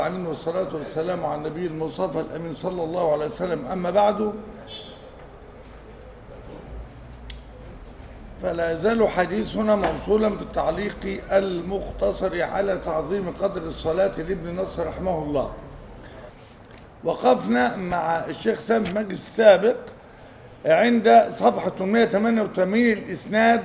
العالمين والصلاة والسلام على النبي المصطفى الأمين صلى الله عليه وسلم أما بعد فلا يزال حديثنا موصولا في التعليق المختصر على تعظيم قدر الصلاة لابن نصر رحمه الله وقفنا مع الشيخ سام في مجلس السابق عند صفحة 888 الإسناد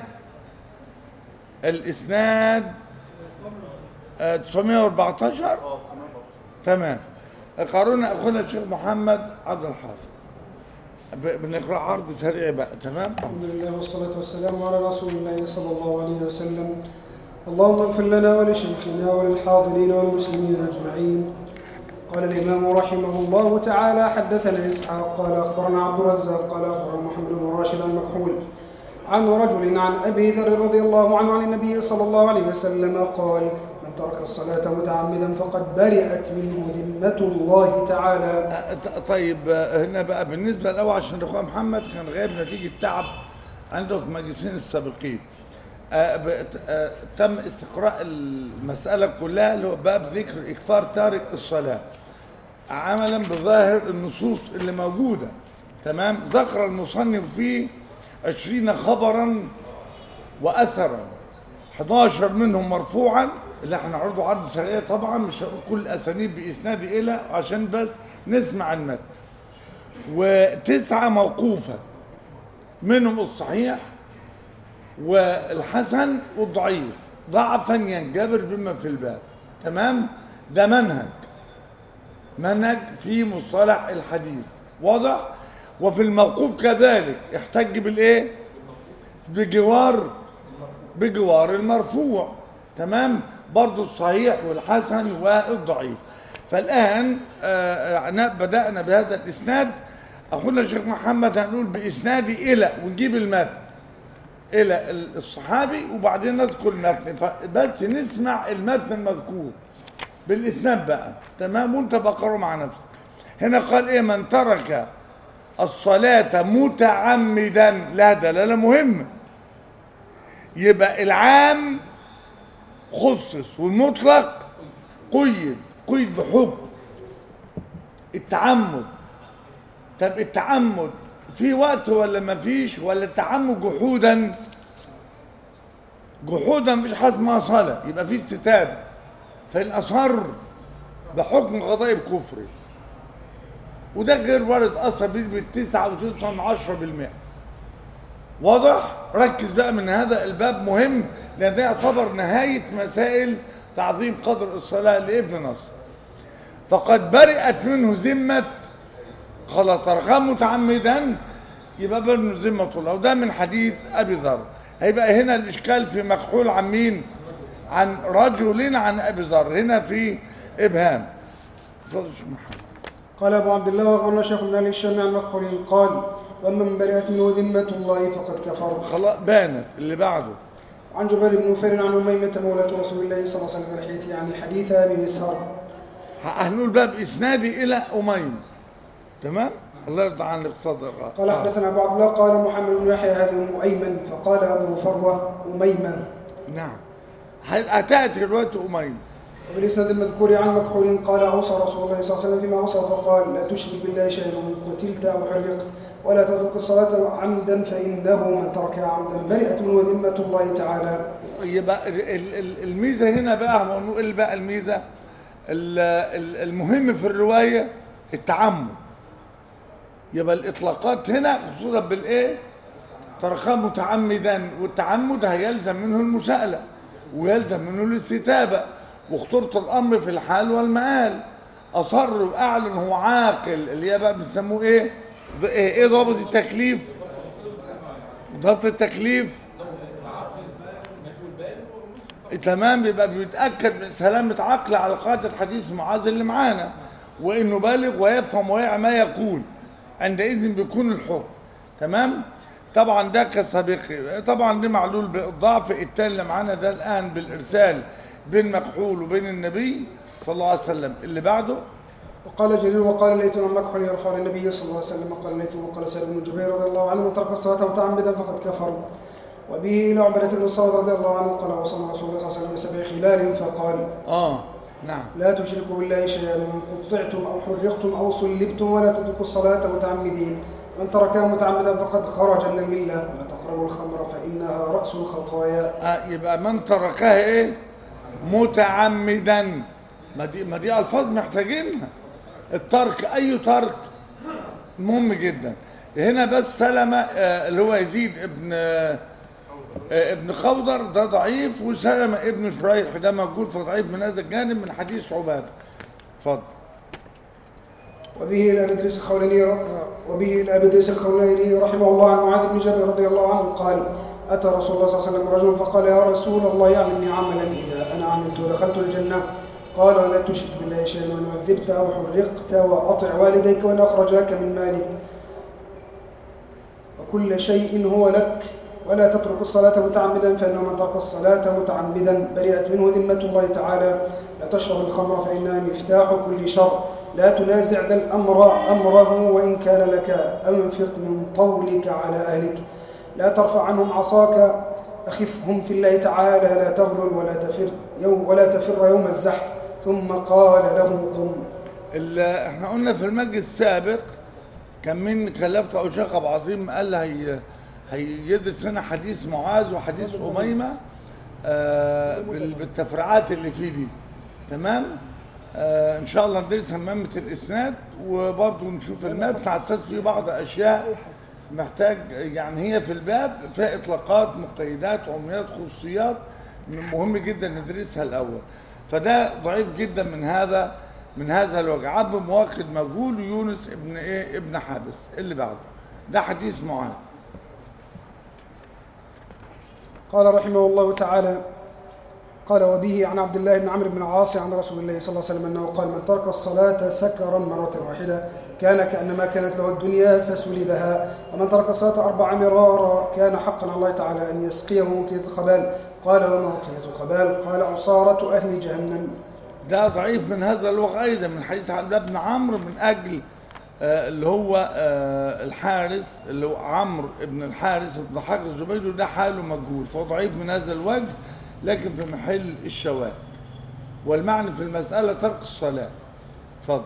الإسناد آه، 914 تمام قارنا أخونا الشيخ محمد عبد الحافظ ب- بنقرأ عرض سريع بقى تمام الحمد لله والصلاة والسلام على رسول الله صلى الله عليه وسلم اللهم اغفر لنا ولشيخنا وللحاضرين والمسلمين أجمعين قال الإمام رحمه الله تعالى حدثنا إسحاق قال أخبرنا عبد الرزاق قال أخبرنا محمد بن راشد المكحول عن رجل عن أبي ذر رضي الله عنه عن النبي صلى الله عليه وسلم قال من ترك الصلاة متعمدا فقد برئت منه ذمة الله تعالى آه، ط- طيب آه، هنا بقى بالنسبة الأول عشان الأخوة محمد كان غايب نتيجة تعب عنده في مجلسين السابقين آه، ب- آه، تم استقراء المسألة كلها اللي هو باب ذكر إكفار تارك الصلاة عملا بظاهر النصوص اللي موجودة تمام ذكر المصنف فيه عشرين خبرا وأثرا 11 منهم مرفوعا اللي احنا هنعرضه عرض سريع طبعا مش هقول كل الاسانيد باسناد الى عشان بس نسمع المتن وتسعه موقوفه منهم الصحيح والحسن والضعيف ضعفا ينجبر بما في الباب تمام ده منهج منهج في مصطلح الحديث واضح وفي الموقوف كذلك يحتج بالايه بجوار بجوار المرفوع تمام برضو الصحيح والحسن والضعيف فالآن آه، آه، بدأنا بهذا الإسناد أخونا الشيخ محمد هنقول بإسناد إلى ونجيب المتن إلى الصحابي وبعدين نذكر المتن بس نسمع المتن المذكور بالإسناد بقى تمام وانت بقره مع نفسك هنا قال إيه من ترك الصلاة متعمدا لا دلالة مهمة يبقى العام خصص والمطلق قيد قيد بحكم التعمد طب التعمد في وقت ولا ما فيش ولا التعمد جحودا جحودا مفيش حاجه اسمها صلاه يبقى في استتابه فان اصر بحكم قضاء الكفر وده غير وارد اصلا بنسبه 99 10% واضح ركز بقى من هذا الباب مهم لان ده يعتبر نهايه مسائل تعظيم قدر الصلاه لابن نصر فقد برئت منه ذمه خلاص تركها متعمدا يبقى برئ ذمه الله وده من حديث ابي ذر هيبقى هنا الاشكال في مكحول عن مين عن رجل عن ابي ذر هنا في ابهام اتفضل يا شيخ محمد قال أبو عبد الله وأخبرنا شيخ بن علي الشامي عن مكحول قال وأما من برئت منه ذمة الله فقد كفر خلاص بانت اللي بعده عن جبير بن نفير عن أميمة مولى رسول الله صلى الله عليه وسلم الحديث يعني حديث أبي مسهر هنقول بقى باسنادي الى اميم تمام الله يرضى عنك اتفضل قال آه. حدثنا أبو عبد الله قال محمد بن يحيى هذا أم أيمن فقال أبو فروة أميمة نعم هتاتي دلوقتي اميم وبالإسناد المذكور عن مكحول قال أوصى رسول الله صلى الله عليه وسلم فيما أوصى فقال لا تشرك بالله شيئا وإن قتلت أو حرقت ولا تترك الصلاة عمدا فإنه من تركها عمدا برئت منه ذمة الله تعالى يبقى ال- ال- ال- الميزه هنا بقى هنقول بقى الميزه ال- ال- المهم في الروايه التعمد يبقى الاطلاقات هنا خصوصا بالايه تركها متعمدا والتعمد هيلزم منه المساءله ويلزم منه الاستتابه وخطوره الامر في الحال والمآل اصر واعلن هو عاقل اللي هي بقى بنسموه ايه ض- ايه إيه ضابط التكليف ضابط التكليف تمام يبقى بيتاكد من سلامه عقل على قاعده حديث معاذ اللي معانا وانه بالغ ويفهم ويعي ما يقول عندئذ بيكون الحكم تمام طبعا ده كسابق طبعا دي معلول بالضعف التاني اللي معانا ده الان بالارسال بين مكحول وبين النبي صلى الله عليه وسلم اللي بعده وقال جرير وقال ليث عن مكحول يرفع للنبي صلى الله عليه وسلم قال ليث وقال سعيد بن جبير رضي الله عنه من ترك الصلاة متعمدا فقد كفر وبه إلى عبادة بن الصامت رضي الله عنه قال وصلى رسول الله صلى الله عليه وسلم بسبع خلال فقال اه نعم لا تشركوا بالله شيئا وإن قطعتم أو حرقتم أو صلبتم ولا تتركوا الصلاة متعمدين من تركها متعمدا فقد خرج من الملة ولا تقربوا الخمر فإنها رأس الخطايا آه يبقى من تركها ايه متعمدا ما دي ما دي الفاظ محتاجينها الترك اي ترك مهم جدا هنا بس سلمة آه، اللي هو يزيد ابن آه، آه، ابن خضر ده ضعيف وسلمة ابن شريح ده موجود في ضعيف من هذا الجانب من حديث عبادة اتفضل وبه إلى بدرس الخولاني وبه إلى بدرس الخولاني رحمه الله عن معاذ بن جبل رضي الله عنه قال أتى رسول الله صلى الله عليه وسلم رجل فقال يا رسول الله اعملني عملا إذا أنا عملت ودخلت الجنة قال لا تشرك بالله شيئا وإن عذبت أو حرقت وأطع والديك وإن أخرجاك من مالك وكل شيء هو لك ولا تترك الصلاة متعمدا فإنه من ترك الصلاة متعمدا برئت منه ذمة الله تعالى لا تشرب الخمر فإنها مفتاح كل شر لا تنازع ذا الأمر أمره وإن كان لك أنفق من طولك على أهلك لا ترفع عنهم عصاك أخفهم في الله تعالى لا تغلل ولا تفر يوم ولا تفر يوم الزحف ثم قال له قم ال- احنا قلنا في المجلس السابق كان من كلفت او شيخ ابو عظيم قال هي هيدرس لنا حديث معاذ وحديث اميمه آه بال- بالتفريعات اللي فيه دي تمام آه ان شاء الله ندرس همامه الاسناد وبرضه نشوف المتن على اساس في بعض اشياء محتاج يعني هي في الباب فيها اطلاقات مقيدات عميات خصوصيات مهم جدا ندرسها الاول فده ضعيف جدا من هذا من هذا الوجه عبد مواقد مجهول يونس ابن ايه ابن حابس اللي بعده ده حديث معاذ قال رحمه الله تعالى قال وبه عن عبد الله بن عمرو بن العاص عن رسول الله صلى الله عليه وسلم انه قال من ترك الصلاه سكرا مره واحده كان كانما كانت له الدنيا فسلبها ومن ترك الصلاه اربع مرارا كان حقا على الله تعالى ان يسقيه مطيه الخبال قال وما مطيه الخبال قال عصاره اهل جهنم ده ضعيف من هذا الوجه ايضا من حديث عبد الله بن عمرو من اجل آه اللي هو آه الحارث اللي هو عمرو ابن الحارث بن حق الزبيدي ده حاله مجهول فهو ضعيف من هذا الوجه لكن في محل الشواذ والمعنى في المسألة ترك الصلاة اتفضل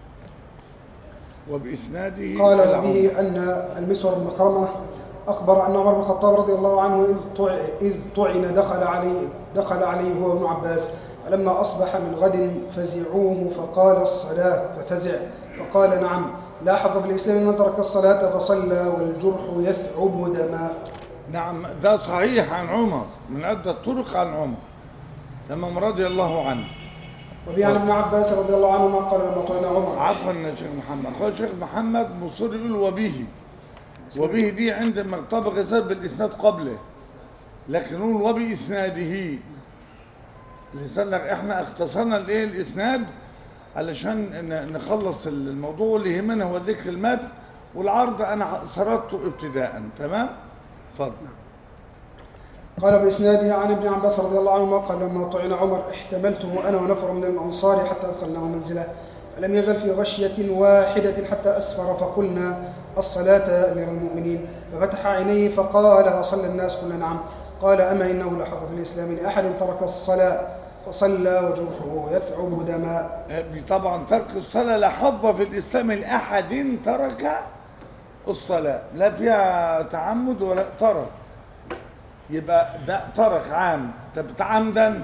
وبإسناده قال إلى وبه أن المسور بن مخرمة أخبر أن عمر بن الخطاب رضي الله عنه إذ طع- إذ طعن دخل عليه دخل عليه هو ابن عباس فلما أصبح من غد فزعوه فقال الصلاة ففزع فقال نعم لا حظ في الإسلام من ترك الصلاة فصلى والجرح يثعب دماء نعم ده صحيح عن عمر من عدة طرق عن عمر تمام رضي الله عنه وبه عن ابن عباس رضي الله عنهما قال لما طعن عمر عفوا يا شيخ محمد اخويا الشيخ محمد مصر يقول وبه وبه دي عندما طبق يسبب بالاسناد قبله لكن نقول وباسناده لسان احنا اختصرنا الايه الاسناد علشان ن- نخلص الموضوع واللي يهمنا هو ذكر المتن والعرض انا سردته ابتداء تمام اتفضل قال بإسناده عن ابن عباس رضي الله عنهما قال لما طعن عمر احتملته أنا ونفر من الأنصار حتى أدخلناه منزله فلم يزل في غشية واحدة حتى أسفر فقلنا الصلاة يا أمير المؤمنين ففتح عينيه فقال أصلى الناس قلنا نعم قال أما إنه لحظ في الإسلام لأحد ترك الصلاة فصلى وجرحه يثعب دماء طبعا ترك الصلاة لا حظ في الإسلام لأحد ترك الصلاة لا فيها تعمد ولا ترك يبقى ده ترك عام طب عمدا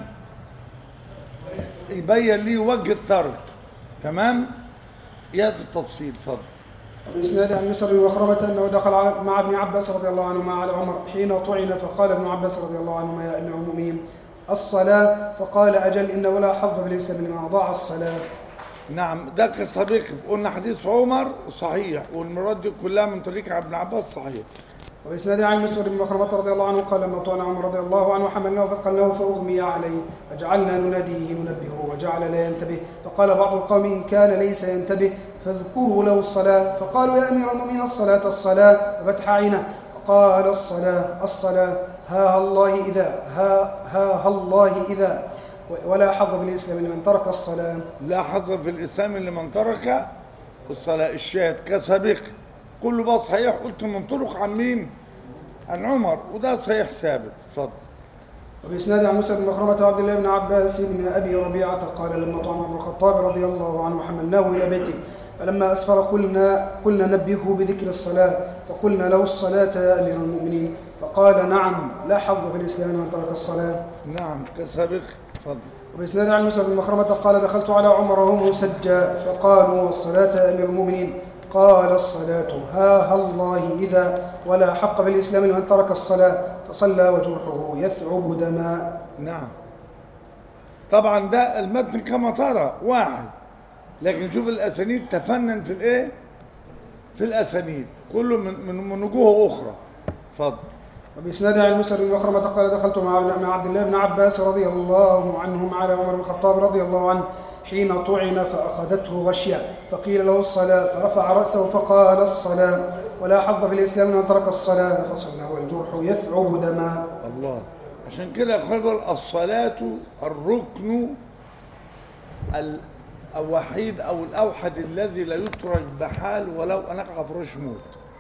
يبين لي وجه الترك تمام ياتي التفصيل اتفضل بإسناد عن مسر بن مخرمة أنه دخل على مع ابن عباس رضي الله عنهما على عمر حين طعن فقال ابن عباس رضي الله عنهما يا أمير المؤمنين الصلاة فقال أجل إنه لا حظ في الإسلام لمن أضاع الصلاة نعم ده كصديق قلنا حديث عمر صحيح والمراد دي كلها من طريق ابن عباس صحيح وإسناد عن مسعود بن مخرمة رضي الله عنه قال لما طعن عمر رضي الله عنه حملناه فقلناه فأغمي عليه فجعلنا نناديه ننبهه وجعل لا ينتبه فقال بعض القوم إن كان ليس ينتبه فاذكروا له الصلاة فقالوا يا أمير المؤمنين الصلاة الصلاة ففتح عينه فقال الصلاة الصلاة ها الله إذا ها ها الله إذا ولا حظ في الإسلام لمن ترك الصلاة لا حظ في الإسلام لمن ترك الصلاة الشاهد كسابق كله بقى صحيح قلت من طرق عن مين؟ عن عمر وده صحيح ثابت اتفضل وبإسناد عن موسى بن مخرمة وعبد الله بن عباس بن أبي ربيعة قال لما طعن عمر الخطاب رضي الله عنه حملناه إلى بيته فلما أسفر قلنا قلنا نبهه بذكر الصلاة فقلنا له الصلاة يا أمير المؤمنين فقال نعم لا حظ في الإسلام من ترك الصلاة نعم كسابق تفضل وبإسناد عن موسى بن مخرمة قال دخلت على عمر وهو مسجى فقالوا الصلاة يا أمير المؤمنين قال الصلاة ها الله إذا ولا حق في الإسلام لمن ترك الصلاة فصلى وجرحه يثعب دماء نعم طبعا ده المتن كما ترى واحد لكن شوف الاسانيد تفنن في الايه في الاسانيد كله من من, من وجوه اخرى اتفضل وبإسناد عن موسى بن مخرمة قال دخلت مع مع عبد الله بن عباس رضي الله عنهم على عمر بن الخطاب رضي الله عنه حين طعن فأخذته غشية فقيل له الصلاة فرفع رأسه فقال الصلاة ولا حظ في الإسلام من ترك الصلاة فصلى والجرح يثعب دماء الله عشان كده يقول الصلاة الركن الوحيد أو الأوحد الذي لا يترك بحال ولو أن أقع فرش موت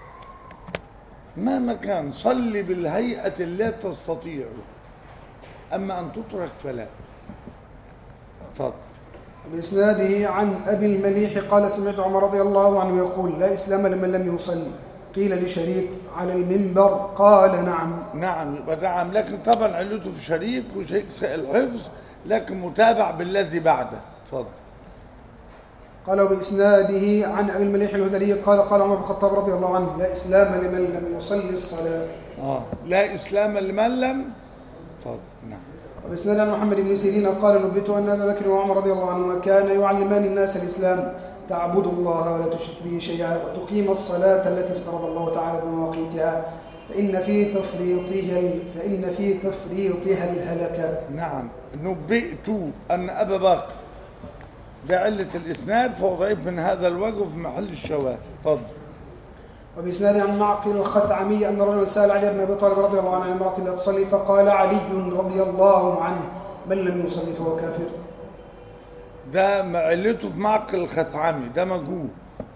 مهما كان صل بالهيئة التي تستطيع أما أن تترك فلا اتفضل بإسناده عن أبي المليح قال سمعت عمر رضي الله عنه يقول لا إسلام لمن لم يصلي قيل لشريك على المنبر قال نعم نعم يبقى نعم لكن طبعا علته في شريك وشريك سائل الحفظ لكن متابع بالذي بعده اتفضل قال بإسناده عن أبي المليح الهذلي قال قال عمر بن الخطاب رضي الله عنه لا إسلام لمن لم يصلي الصلاة اه لا اسلام لمن لم اتفضل نعم وبإسناد عن محمد بن سيرين قال نبئت أن أبا بكر وعمر رضي الله عنهما كان يعلمان الناس الإسلام تعبد الله ولا تشرك به شيئا وتقيم الصلاة التي افترض الله تعالى بمواقيتها فإن في تفريطها فإن في تفريطها الهلكة نعم نبئت أن أبا بكر بعلة الإسناد فهو ضعيف من هذا الوجه في محل الشواهد اتفضل وبإسناد عن معقل الخثعمي أن رجلا سأل علي بن أبي طالب رضي الله عنه عن امرأة لا تصلي فقال علي رضي الله عنه من لم يصلي فهو كافر ده علته في معقل الخثعمي ده مجهول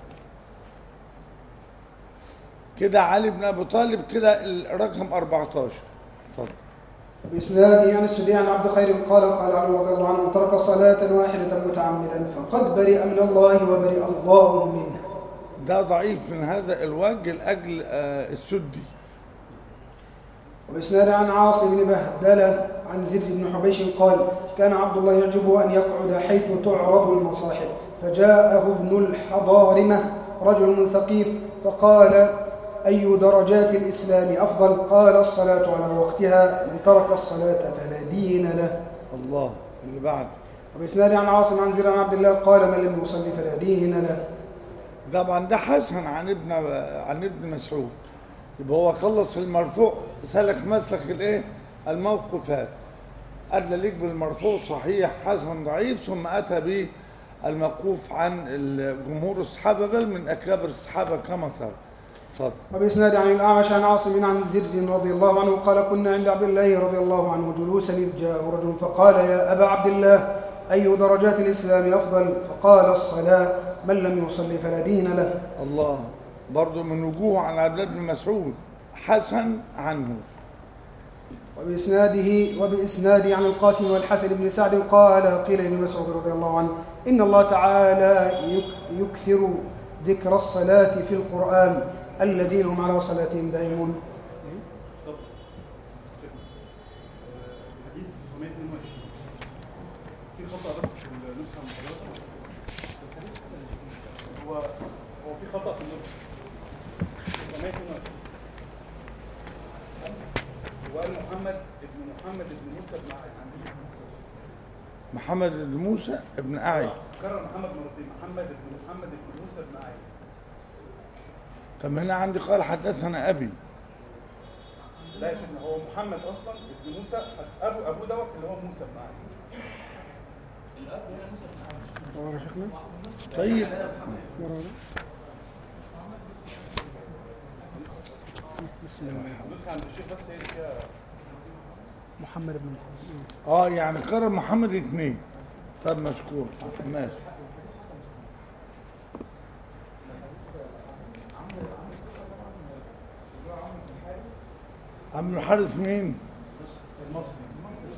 كده علي بن ابي طالب كده الرقم 14 اتفضل بإسناده عن السدي عن عبد خير قال قال علي رضي الله عنه من ترك صلاة واحدة متعمدا فقد برئ من الله وبرئ الله منه ده ضعيف من هذا الوجه لاجل آه، السدي وبإسناد عن عاصم بن بهدلة عن زيد بن حبيش قال كان عبد الله يعجبه أن يقعد حيث تعرض المصاحف فجاءه ابن الحضارمة رجل من ثقيف فقال أي درجات الإسلام أفضل قال الصلاة على وقتها من ترك الصلاة فلا دين له الله اللي بعد وبإسناد عن عاصم عن زيد عن عبد الله قال من لم يصلي فلا دين له طبعا ده حسن عن ابن عن ابن مسعود يبقى هو خلص المرفوع سلك مسلك الايه الموقفات ادلى ليك بالمرفوع صحيح حسن ضعيف ثم اتى به الموقوف عن جمهور الصحابه بل من اكابر الصحابه كما ترى اتفضل وبإسناد عن الأعمش عن عاصم عن زر رضي الله عنه قال كنا عند عبد الله رضي الله عنه جلوسا إذ جاءه رجل فقال يا أبا عبد الله أي درجات الإسلام أفضل فقال الصلاة من لم يصلي فلا دين له الله برضه من وجوه عن عبد الله بن مسعود حسن عنه وبإسناده وبإسناد عن القاسم والحسن بن سعد قال قيل لابن مسعود رضي الله عنه إن الله تعالى يك- يكثر ذكر الصلاة في القرآن الذين هم على صلاتهم دائمون حديث 922 في خطأ بس في النسخة المخلصة الحديث حسن الشيخ. هو هو في خطأ في النسخة 922 وقال محمد ابن محمد ابن موسى بن عندي محمد بن موسى ابن اعي كرر محمد مرتين محمد ابن محمد ابن موسى بن عين طب هنا عندي قال حدثنا ابي لا يا شيخنا هو محمد اصلا ابن موسى ابو ابوه دوت اللي هو موسى بن عين ورا شيخنا طيب ورا بسم الله النسخة عند الشيخ بس هي اللي فيها محمد بن محمد اه يعني قرر محمد اثنين طب مشكور ماشي عم الحارث مين؟ المصري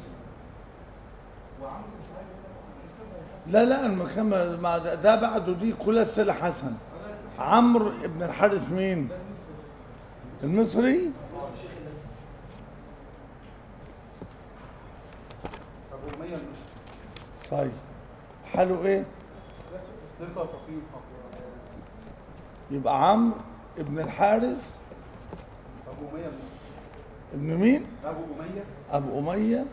لا لا المكان ما- ما ده ده بعده دي كلها السلة حسن عمرو ابن الحارث مين المصري ابو اميه المصري طيب حاله ايه ثقه فقيه حافظ يبقى عمرو ابن الحارث ابو اميه المصري ابن مين ابو اميه ابو اميه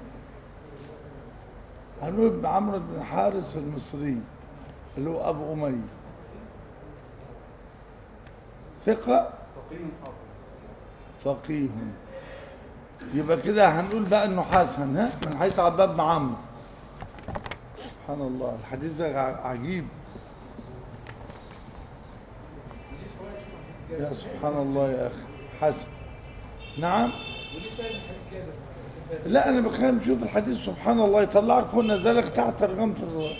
هنقول ابن عمرو بن الحارث المصري اللي هو ابو اميه ثقه فقيه حافظ فقيه يبقى كده هنقول بقى انه حسن ها من حيث عباد بن عمرو سبحان الله الحديث ده ع- عجيب يا سبحان الله يا اخي حسن نعم لا انا بتكلم شوف الحديث سبحان الله يطلعك فوق ذلك تحت ترجمه الروايه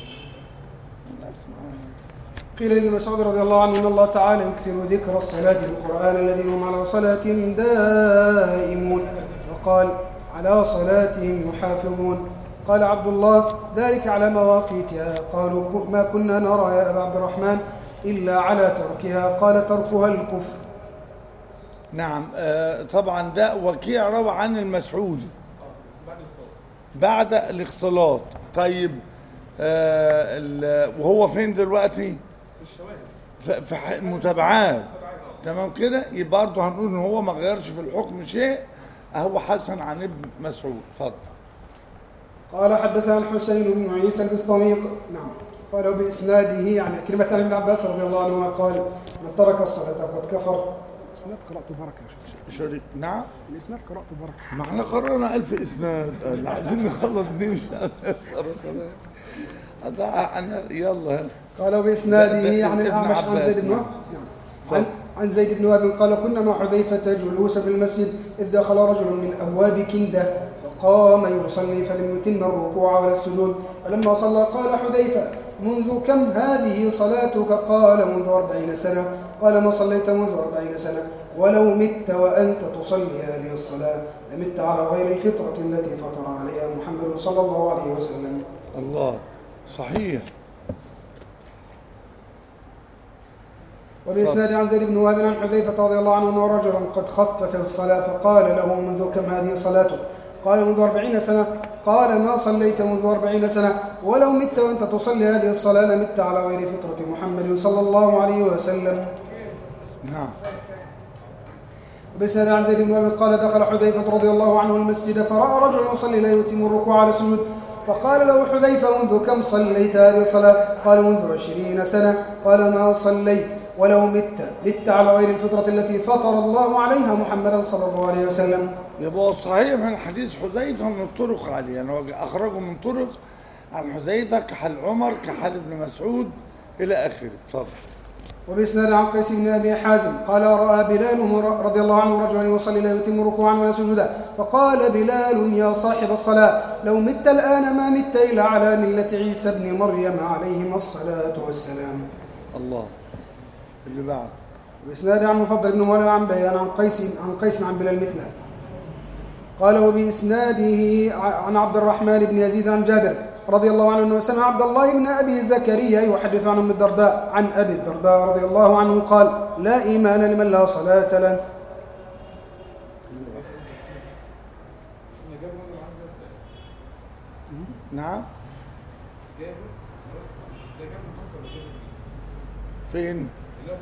قيل لابن مسعود رضي الله عنه ان الله تعالى يكثر ذكر الصلاه في القران الذين هم على صلاتهم دائمون وقال على صلاتهم يحافظون قال عبد الله ذلك على مواقيتها قالوا ك- ما كنا نرى يا ابا عبد الرحمن الا على تركها قال تركها الكفر نعم آه طبعا ده وكيع روى عن المسعودي بعد الاختلاط طيب آه ال- وهو فين دلوقتي ف- في ح- متابعات تمام كده يبقى برضه هنقول ان هو ما غيرش في الحكم شيء هو حسن عن ابن مسعود اتفضل قال حدثنا الحسين بن عيسى البسطامي نعم قال بإسناده يعني كلمة عن ابن عباس رضي الله عنهما قال من ترك الصلاة فقد كفر الإسناد قرأت بركة يا شيخ شريك نعم الإسناد قرأت بركة ما احنا قررنا ألف إسناد اللي عايزين نخلص دي مش هذا أنا يلا قال بإسناده ب- ب- عن ابن الأعمش عن عباس، زيد بن وهب نعم عن عن زيد بن وهب قال كنا مع حذيفة جلوسا في المسجد إذ دخل رجل من أبواب كندة فقام يصلي فلم يتم الركوع ولا السجود فلما صلى قال حذيفة منذ كم هذه صلاتك قال منذ أربعين سنة قال ما صليت منذ أربعين سنة ولو مت وأنت تصلي هذه الصلاة لمت على غير الفطرة التي فطر عليها محمد صلى الله عليه وسلم الله صحيح وبإسناد عن زيد بن وهب عن حذيفة رضي الله عنه أنه رجلا قد خف في الصلاة فقال له منذ كم هذه صلاتك؟ قال منذ أربعين سنة قال ما صليت منذ أربعين سنة ولو مت وأنت تصلي هذه الصلاة لمت على غير فطرة محمد صلى الله عليه وسلم نعم وبإسناد عن زيد بن وهب قال دخل حذيفة رضي الله عنه المسجد فرأى رجلا يصلي لا يتم الركوع على السجود فقال له حذيفة منذ كم صليت هذه الصلاة؟ قال منذ عشرين سنة قال ما صليت ولو مت مت على غير الفطرة التي فطر الله عليها محمدا صلى الله عليه وسلم يبقى صحيح من حديث حذيفة من الطرق عليه يعني هو أخرجه من طرق عن حذيفة كحال عمر كحال ابن مسعود إلى آخره اتفضل وبإسناد عن قيس بن أبي حازم قال رأى بلال رضي الله عنه رجلا يصلي لا يتم ركوعا ولا سجودا فقال بلال يا صاحب الصلاة لو مت الآن ما مت إلا على ملة عيسى بن مريم عليهما الصلاة والسلام الله اللي بعد وإسناد عن مفضل بن مولى عن بيان عن قيس عن قيس عن بلال مثله قال وبإسناده عن عبد الرحمن بن يزيد عن جابر رضي الله عنه أنه سمع عبد الله بن أبي زكريا يحدث عن أم الدرداء عن أبي الدرداء رضي الله عنه قال لا إيمان لمن لا صلاة له نعم فين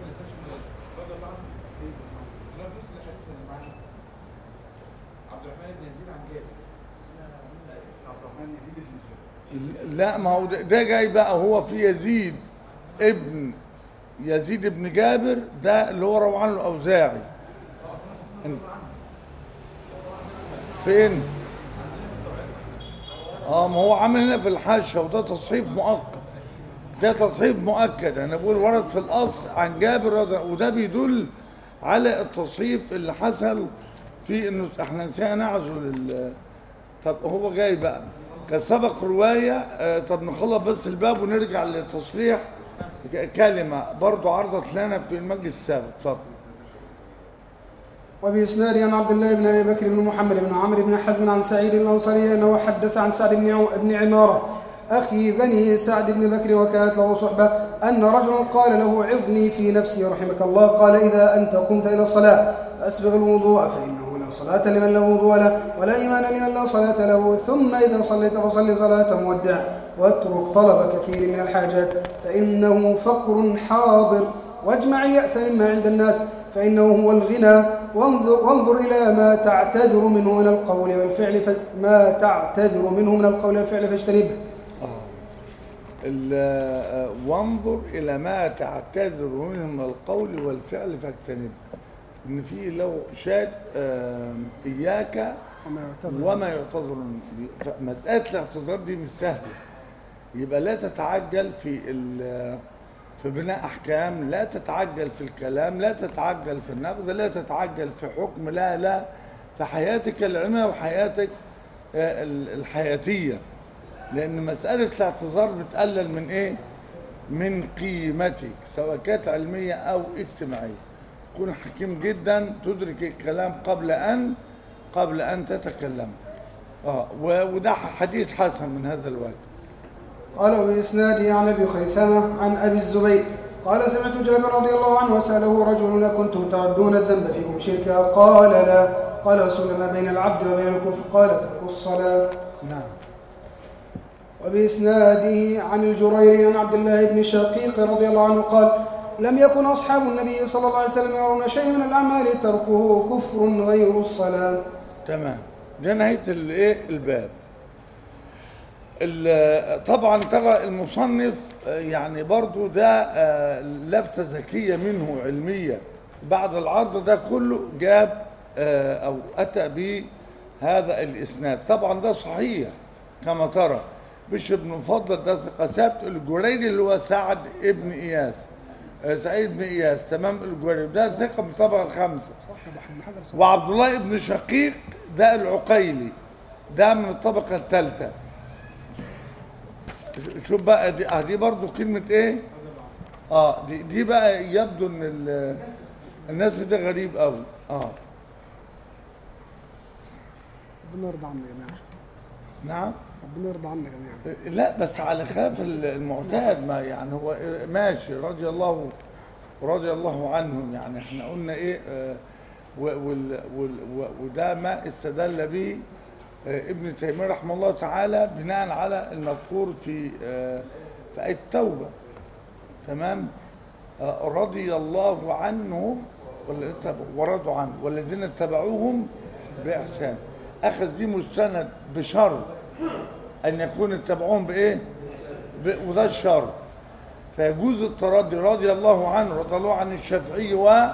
عبد الرحمن بن يزيد عن جابر عبد الرحمن يزيد بن جابر لا ما هو ده, ده جاي بقى هو في يزيد ابن يزيد ابن جابر ده اللي هو روى عنه الأوزاعي فين اه ما هو عامل هنا في الحاشة وده تصحيف مؤكد ده تصحيف مؤكد انا بقول ورد في الاصل عن جابر رضي وده بيدل على التصحيف اللي حصل في انه احنا نسينا نعزل ال- طب هو جاي بقى كان سبق روايه آه، طب نخلص بس الباب ونرجع لتصريح ك- كلمه برضو عرضت لنا في المجلس السابق اتفضل وبإسناد عن عبد الله بن أبي بكر بن محمد بن عمرو بن حزم عن سعيد الأنصاري أنه حدث عن سعد بن عو- بن عمارة أخي بني سعد بن بكر وكانت له صحبة أن رجلا قال له عظني في نفسي رحمك الله قال إذا أنت قمت إلى الصلاة فأسبغ الوضوء فإنه لا صلاة لمن لا وضوء له ولا إيمان لمن لا صلاة له ثم إذا صليت فصل صلاة مودع واترك طلب كثير من الحاجات فإنه فقر حاضر واجمع اليأس مما عند الناس فإنه هو الغنى وانظر, وانظر إلى ما تعتذر منه من القول والفعل ف... ما تعتذر منه من القول والفعل فاجتنبه ال- آه، وانظر إلى ما تعتذر منه من القول والفعل فاجتنبه إن في لو شاد آه، إياك وما يعتذر وما يعتذر ف- مسألة الاعتذار دي مش سهلة يبقى لا تتعجل في ال- في بناء أحكام لا تتعجل في الكلام لا تتعجل في النقد لا تتعجل في حكم لا لا في حياتك العلمية وحياتك آه، ال- الحياتية لأن مسألة الاعتذار بتقلل من إيه؟ من قيمتك سواء كانت علمية أو اجتماعية كن حكيم جدا تدرك الكلام قبل أن قبل أن تتكلم آه و- وده حديث حسن من هذا الوجه قال بإسناده عن أبي خيثمة عن أبي الزبير قال سمعت جابر رضي الله عنه وسأله رجل أكنتم تعدون الذنب فيكم شركا قال لا قال رسول ما بين العبد وبين الكفر قال ترك الصلاة نعم وبإسناده عن الجريري عن عبد الله بن شقيق رضي الله عنه قال لم يكن أصحاب النبي صلى الله عليه وسلم يرون شيء من الأعمال تركه كفر غير الصلاة تمام ده نهاية الايه الباب ال- طبعا ترى المصنف آه، يعني برضو ده آه، لفتة ذكية منه علمية بعد العرض ده كله جاب آه، أو أتى بهذا الإسناد طبعا ده صحيح كما ترى بشر بن مفضل ده ثقة ثابت الجريري اللي هو سعد ابن إياس آه، سعيد بن إياس تمام الجريري ده ثقة من الطبقة الخامسة وعبد الله بن شقيق ده العقيلي ده من الطبقة الثالثة شوف بقى دي اه دي برضو كلمة ايه؟ اه دي, دي بقى يبدو ان ال- الناس ده غريب قوي اه ربنا يرضى عنا جميعا نعم ربنا يرضى عنا جميعا لا بس على خلاف المعتاد ما يعني هو ماشي رضي الله رضي الله عنهم يعني احنا قلنا ايه آه، و- وال- وال- و- وده ما استدل به آه، ابن تيميه رحمه الله تعالى بناء على المذكور في آه، في آية التوبه تمام آه، رضي الله عنهم ولا اتبعوا ورضوا عنه والذين اتبعوهم بإحسان أخذ دي مستند بشرط أن يكون اتبعوهم بإيه؟ ب... وده الشرط فيجوز التردي رضي الله عنه رضي الله عن الشافعي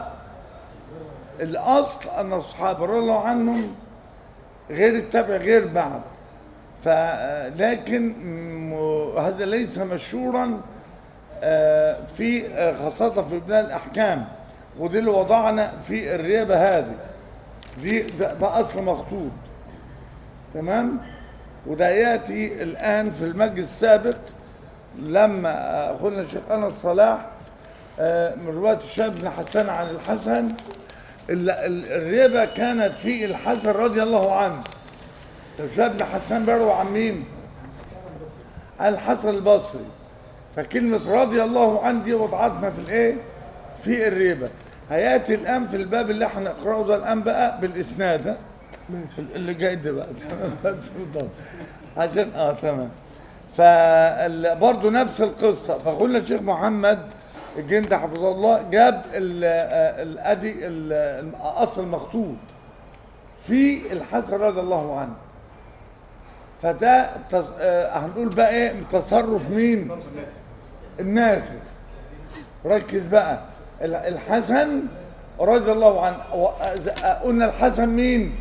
والأصل أن الصحابة رضي الله عنهم غير التبع غير بعد فلكن م- هذا ليس مشهورا آه، في آه، خاصة في بناء الأحكام ودي اللي وضعنا في الريبة هذه دي ده, ده أصل مخطوط تمام وده يأتي الآن في المجلس السابق لما آه، قلنا الشيخ أنس صلاح آه، من رواية الشاب بن حسان عن الحسن ال- ال- الريبة كانت في الحسن رضي الله عنه الشاب بن حسان بيروي عن مين؟ عن الحسن البصري فكلمة رضي الله عنه دي وضعتنا في الايه؟ في الريبة هياتي الان في الباب اللي احنا نقراه ده الان بقى بالاسناد ها؟ اللي جاي ده بقى بس بالضبط عشان اه تمام فبرضه نفس القصة فقلنا الشيخ محمد الجندي حفظه الله جاب ال- آه، الادي ال- الاصل المخطوط في الحسن رضي الله عنه فده تص... آه هنقول بقى ايه تصرف مين الناس ركز بقى ال- الحسن رضي الله عنه و- آه، قلنا الحسن مين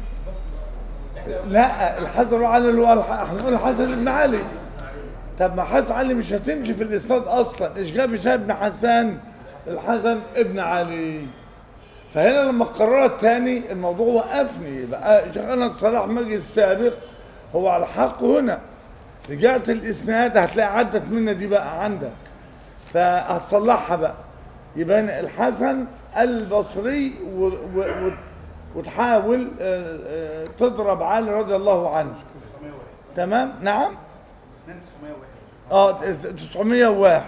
لا الحسن رضي علي اللي هو الح- احنا قلنا الحسن بن علي طب ما حسن علي مش هتمشي في الاسناد اصلا ايش جاب هشام بن حسان الحسن ابن علي فهنا لما قررت تاني الموضوع وقفني يبقى شيخنا صلاح مجلس السابق هو على الحق هنا رجعت الاسناد هتلاقي عدت منا دي بقى عندك فهتصلحها بقى يبقى هنا الحسن البصري و... و... و... وتحاول آه، آه، تضرب علي رضي الله عنه تمام نعم اسنان 901 اه 901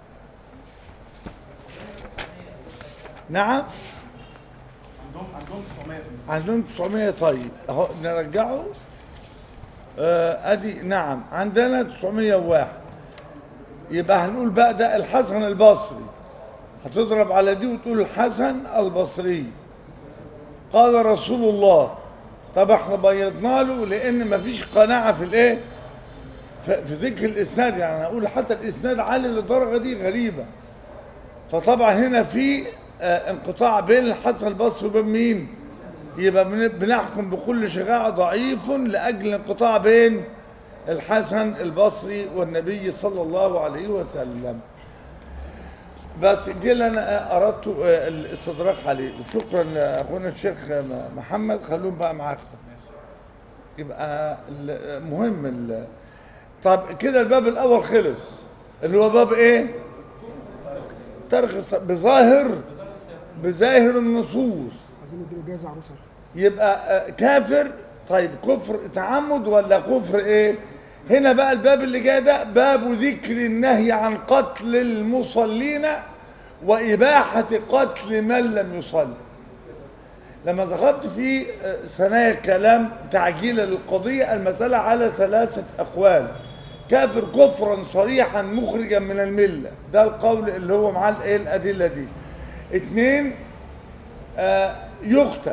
نعم عندهم عندهم 900 في النص. عندهم 900 طيب اهو نرجعه آه ادي نعم عندنا 901 يبقى هنقول بقى ده الحسن البصري هتضرب على دي وتقول الحسن البصري قال رسول الله طب احنا بيضنا له لان مفيش قناعه في الايه في في ذكر الاسناد يعني اقول حتى الاسناد عالي للدرجه دي غريبه فطبعا هنا في آه، انقطاع بين الحسن البصري وبين مين يبقى بن- بنحكم بكل شجاعة ضعيف لأجل انقطاع بين الحسن البصري والنبي صلى الله عليه وسلم بس دي اللي انا اردت آه، الاستدراك عليه وشكرا لاخونا الشيخ محمد خلوهم بقى معاكم يبقى ال- مهم ال- طب كده الباب الاول خلص اللي هو باب ايه ترك الص- بظاهر بظاهر النصوص عايزين نديله جايزه عروسه يبقى آه، كافر طيب كفر تعمد ولا كفر ايه هنا بقى الباب اللي جاي ده باب ذكر النهي عن قتل المصلين وإباحة قتل من لم يصلي لما ذكرت في آه، ثنايا الكلام تعجيلا للقضية المسألة على ثلاثة أقوال كافر كفرا صريحا مخرجا من الملة ده القول اللي هو معاه الايه الأدلة دي اتنين آه، يقتل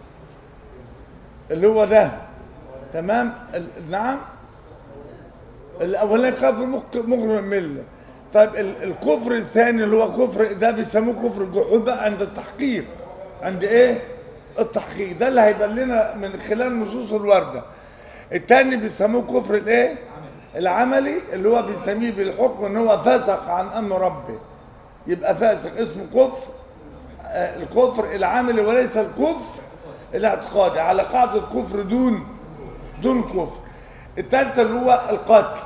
اللي هو ده تمام ال- نعم الاولاني كفر مخ- مخرج من المله طيب ال- الكفر الثاني اللي هو كفر ده بيسموه كفر الجحود بقى عند التحقيق عند ايه التحقيق ده اللي هيبان لنا من خلال النصوص الوارده الثاني بيسموه كفر الايه العملي اللي هو بيسميه بالحكم ان هو فسق عن امر ربه يبقى فاسق اسمه كفر آه، الكفر العملي وليس الكفر الاعتقادي على قاعدة كفر دون دون كفر الثالثة اللي هو القتل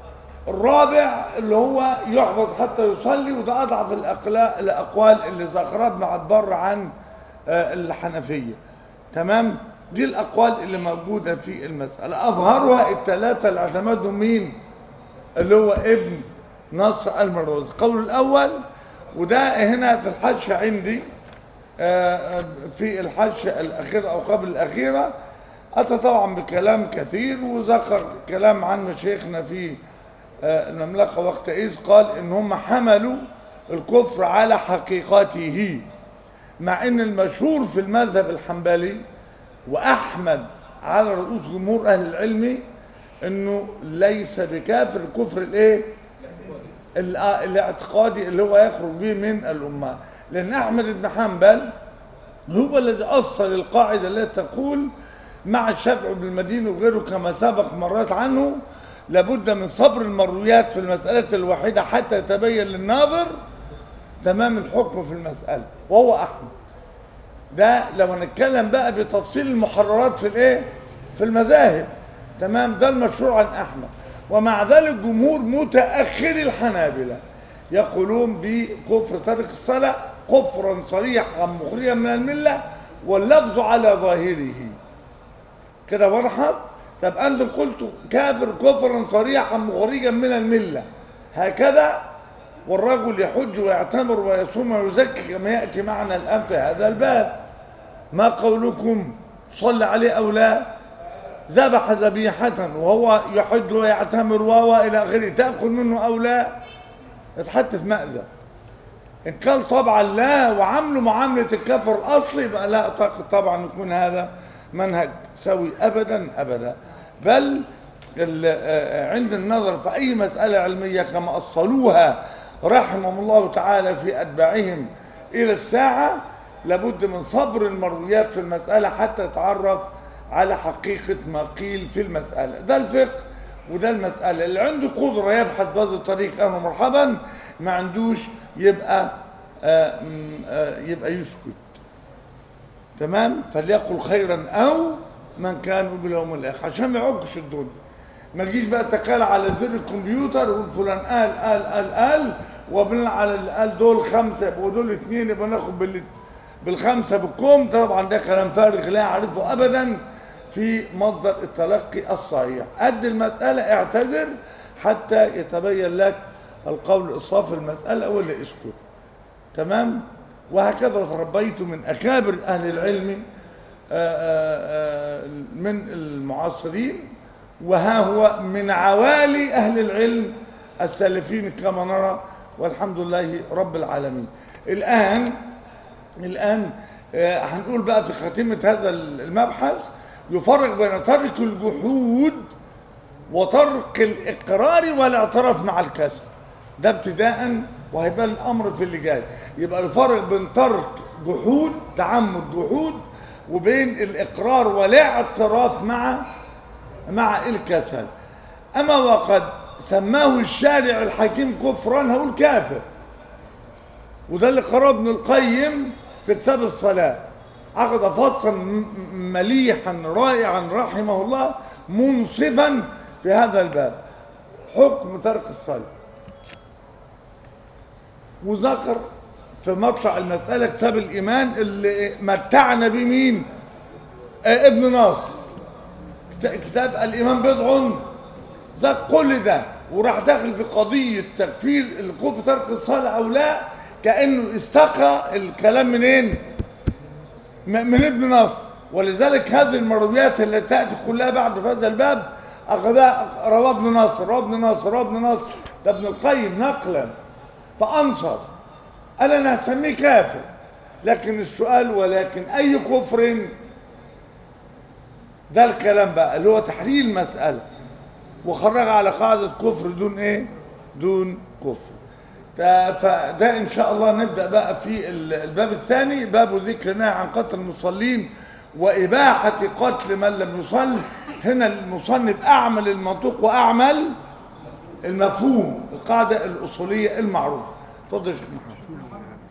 الرابع اللي هو يحفظ حتى يصلي وده أضعف الأقلا- الأقوال اللي ذكرها ابن عبر عن آه، الحنفية تمام دي الأقوال اللي موجودة في المسألة أظهرها الثلاثة اللي اعتمدهم مين اللي هو ابن نصر المروزي القول الأول وده هنا في الحاشية عندي آه، في الحاشية الأخيرة أو قبل الأخيرة أتى طبعا بكلام كثير وذكر كلام عن مشايخنا في آه، المملكة وقتئذ قال إن هم حملوا الكفر على حقيقته مع إن المشهور في المذهب الحنبلي وأحمد على رؤوس جمهور أهل العلم إنه ليس بكافر الكفر الإيه؟ ال- الاعتقادي اللي هو يخرج به من الأمة لأن أحمد بن حنبل هو الذي أصل القاعدة التي تقول مع الشافعي بالمدينة وغيره كما سبق مرات عنه لابد من صبر المرويات في المسألة الواحدة حتى يتبين للناظر تمام الحكم في المسألة وهو أحمد ده لو هنتكلم بقى بتفصيل المحررات في الايه في المذاهب تمام ده المشروع عن احمد ومع ذلك جمهور متاخري الحنابلة يقولون بكفر ترك الصلاه كفرا صريحا مخرجا من المله واللفظ على ظاهره كده وضحت طب انتم قلتوا كافر كفرا صريحا مخرجا من المله هكذا والرجل يحج ويعتمر ويصوم ويزكي كما ياتي معنا الان في هذا الباب ما قولكم صلى عليه او لا ذبح ذبيحة وهو يحج ويعتمر وهو إلى آخره تأكل منه أو لا اتحط في مأزق إن كان طبعا لا وعامله معاملة الكفر الأصلي يبقى لا أعتقد طبعا يكون هذا منهج سوي أبدا أبدا بل ال- آه، عند النظر في أي مسألة علمية كما أصلوها رحمهم الله تعالى في أتباعهم إلى الساعة لابد من صبر المرويات في المسألة حتى يتعرف على حقيقة ما قيل في المسألة ده الفقه وده المسألة اللي عنده قدرة يبحث بهذا الطريق أهلا مرحبا ما عندوش يبقى آه م- آه يبقى يسكت تمام فليقل خيرا او من كان باليوم الاخر عشان ما يعكش الدنيا ما تجيش بقى تكال على زر الكمبيوتر ويقول فلان قال قال قال قال وبناء على اللي قال دول خمسه يبقوا دول اثنين يبقى ناخد بال بالخمسه بالكم طبعا ده كلام فارغ لا يعرفه ابدا في مصدر التلقي الصحيح قد المساله اعتذر حتى يتبين لك القول الصافي في المسألة ولا اسكت تمام وهكذا تربيت من أكابر أهل العلم آه، آه، آه، من المعاصرين وها هو من عوالي أهل العلم السالفين كما نرى والحمد لله رب العالمين الآن الآن آه، هنقول بقى في خاتمة هذا المبحث يفرق بين ترك الجحود وترك الإقرار والاعتراف مع الكسل ده ابتداء وهيبقى الأمر في اللي جاي يبقى الفرق بين ترك جحود تعمد جحود وبين الإقرار والاعتراف مع مع الكسل أما وقد سماه الشارع الحكيم كفرا هقول كافر وده اللي قرأ ابن القيم في كتاب الصلاة عقد فصلا م- مليحا رائعا رحمه الله منصفا في هذا الباب حكم ترك الصلاة وذكر في مطلع المسألة كتاب الإيمان اللي متعنا به مين؟ آه ابن ناصر كت- كتاب الإيمان بضع ذا كل ده وراح داخل في قضية تكفير الكفر ترك الصلاة أو لا كأنه استقى الكلام منين؟ م- من ابن نصر ولذلك هذه المرويات التي تأتي كلها بعد في هذا الباب أخذها رواه ابن نصر رواه ابن نصر رواه ابن نصر ده ابن القيم نقلا فأنصر قال أنا هسميه كافر لكن السؤال ولكن أي كفر ده الكلام بقى اللي هو تحليل المسألة وخرج على قاعدة كفر دون ايه دون كفر ده- فده ان شاء الله نبدأ بقى في ال- الباب الثاني باب ذكر النهي عن قتل المصلين وإباحة قتل من لم يصل هنا المصنف أعمل المنطوق وأعمل المفهوم القاعدة الأصولية المعروفة اتفضل يا شيخ محمد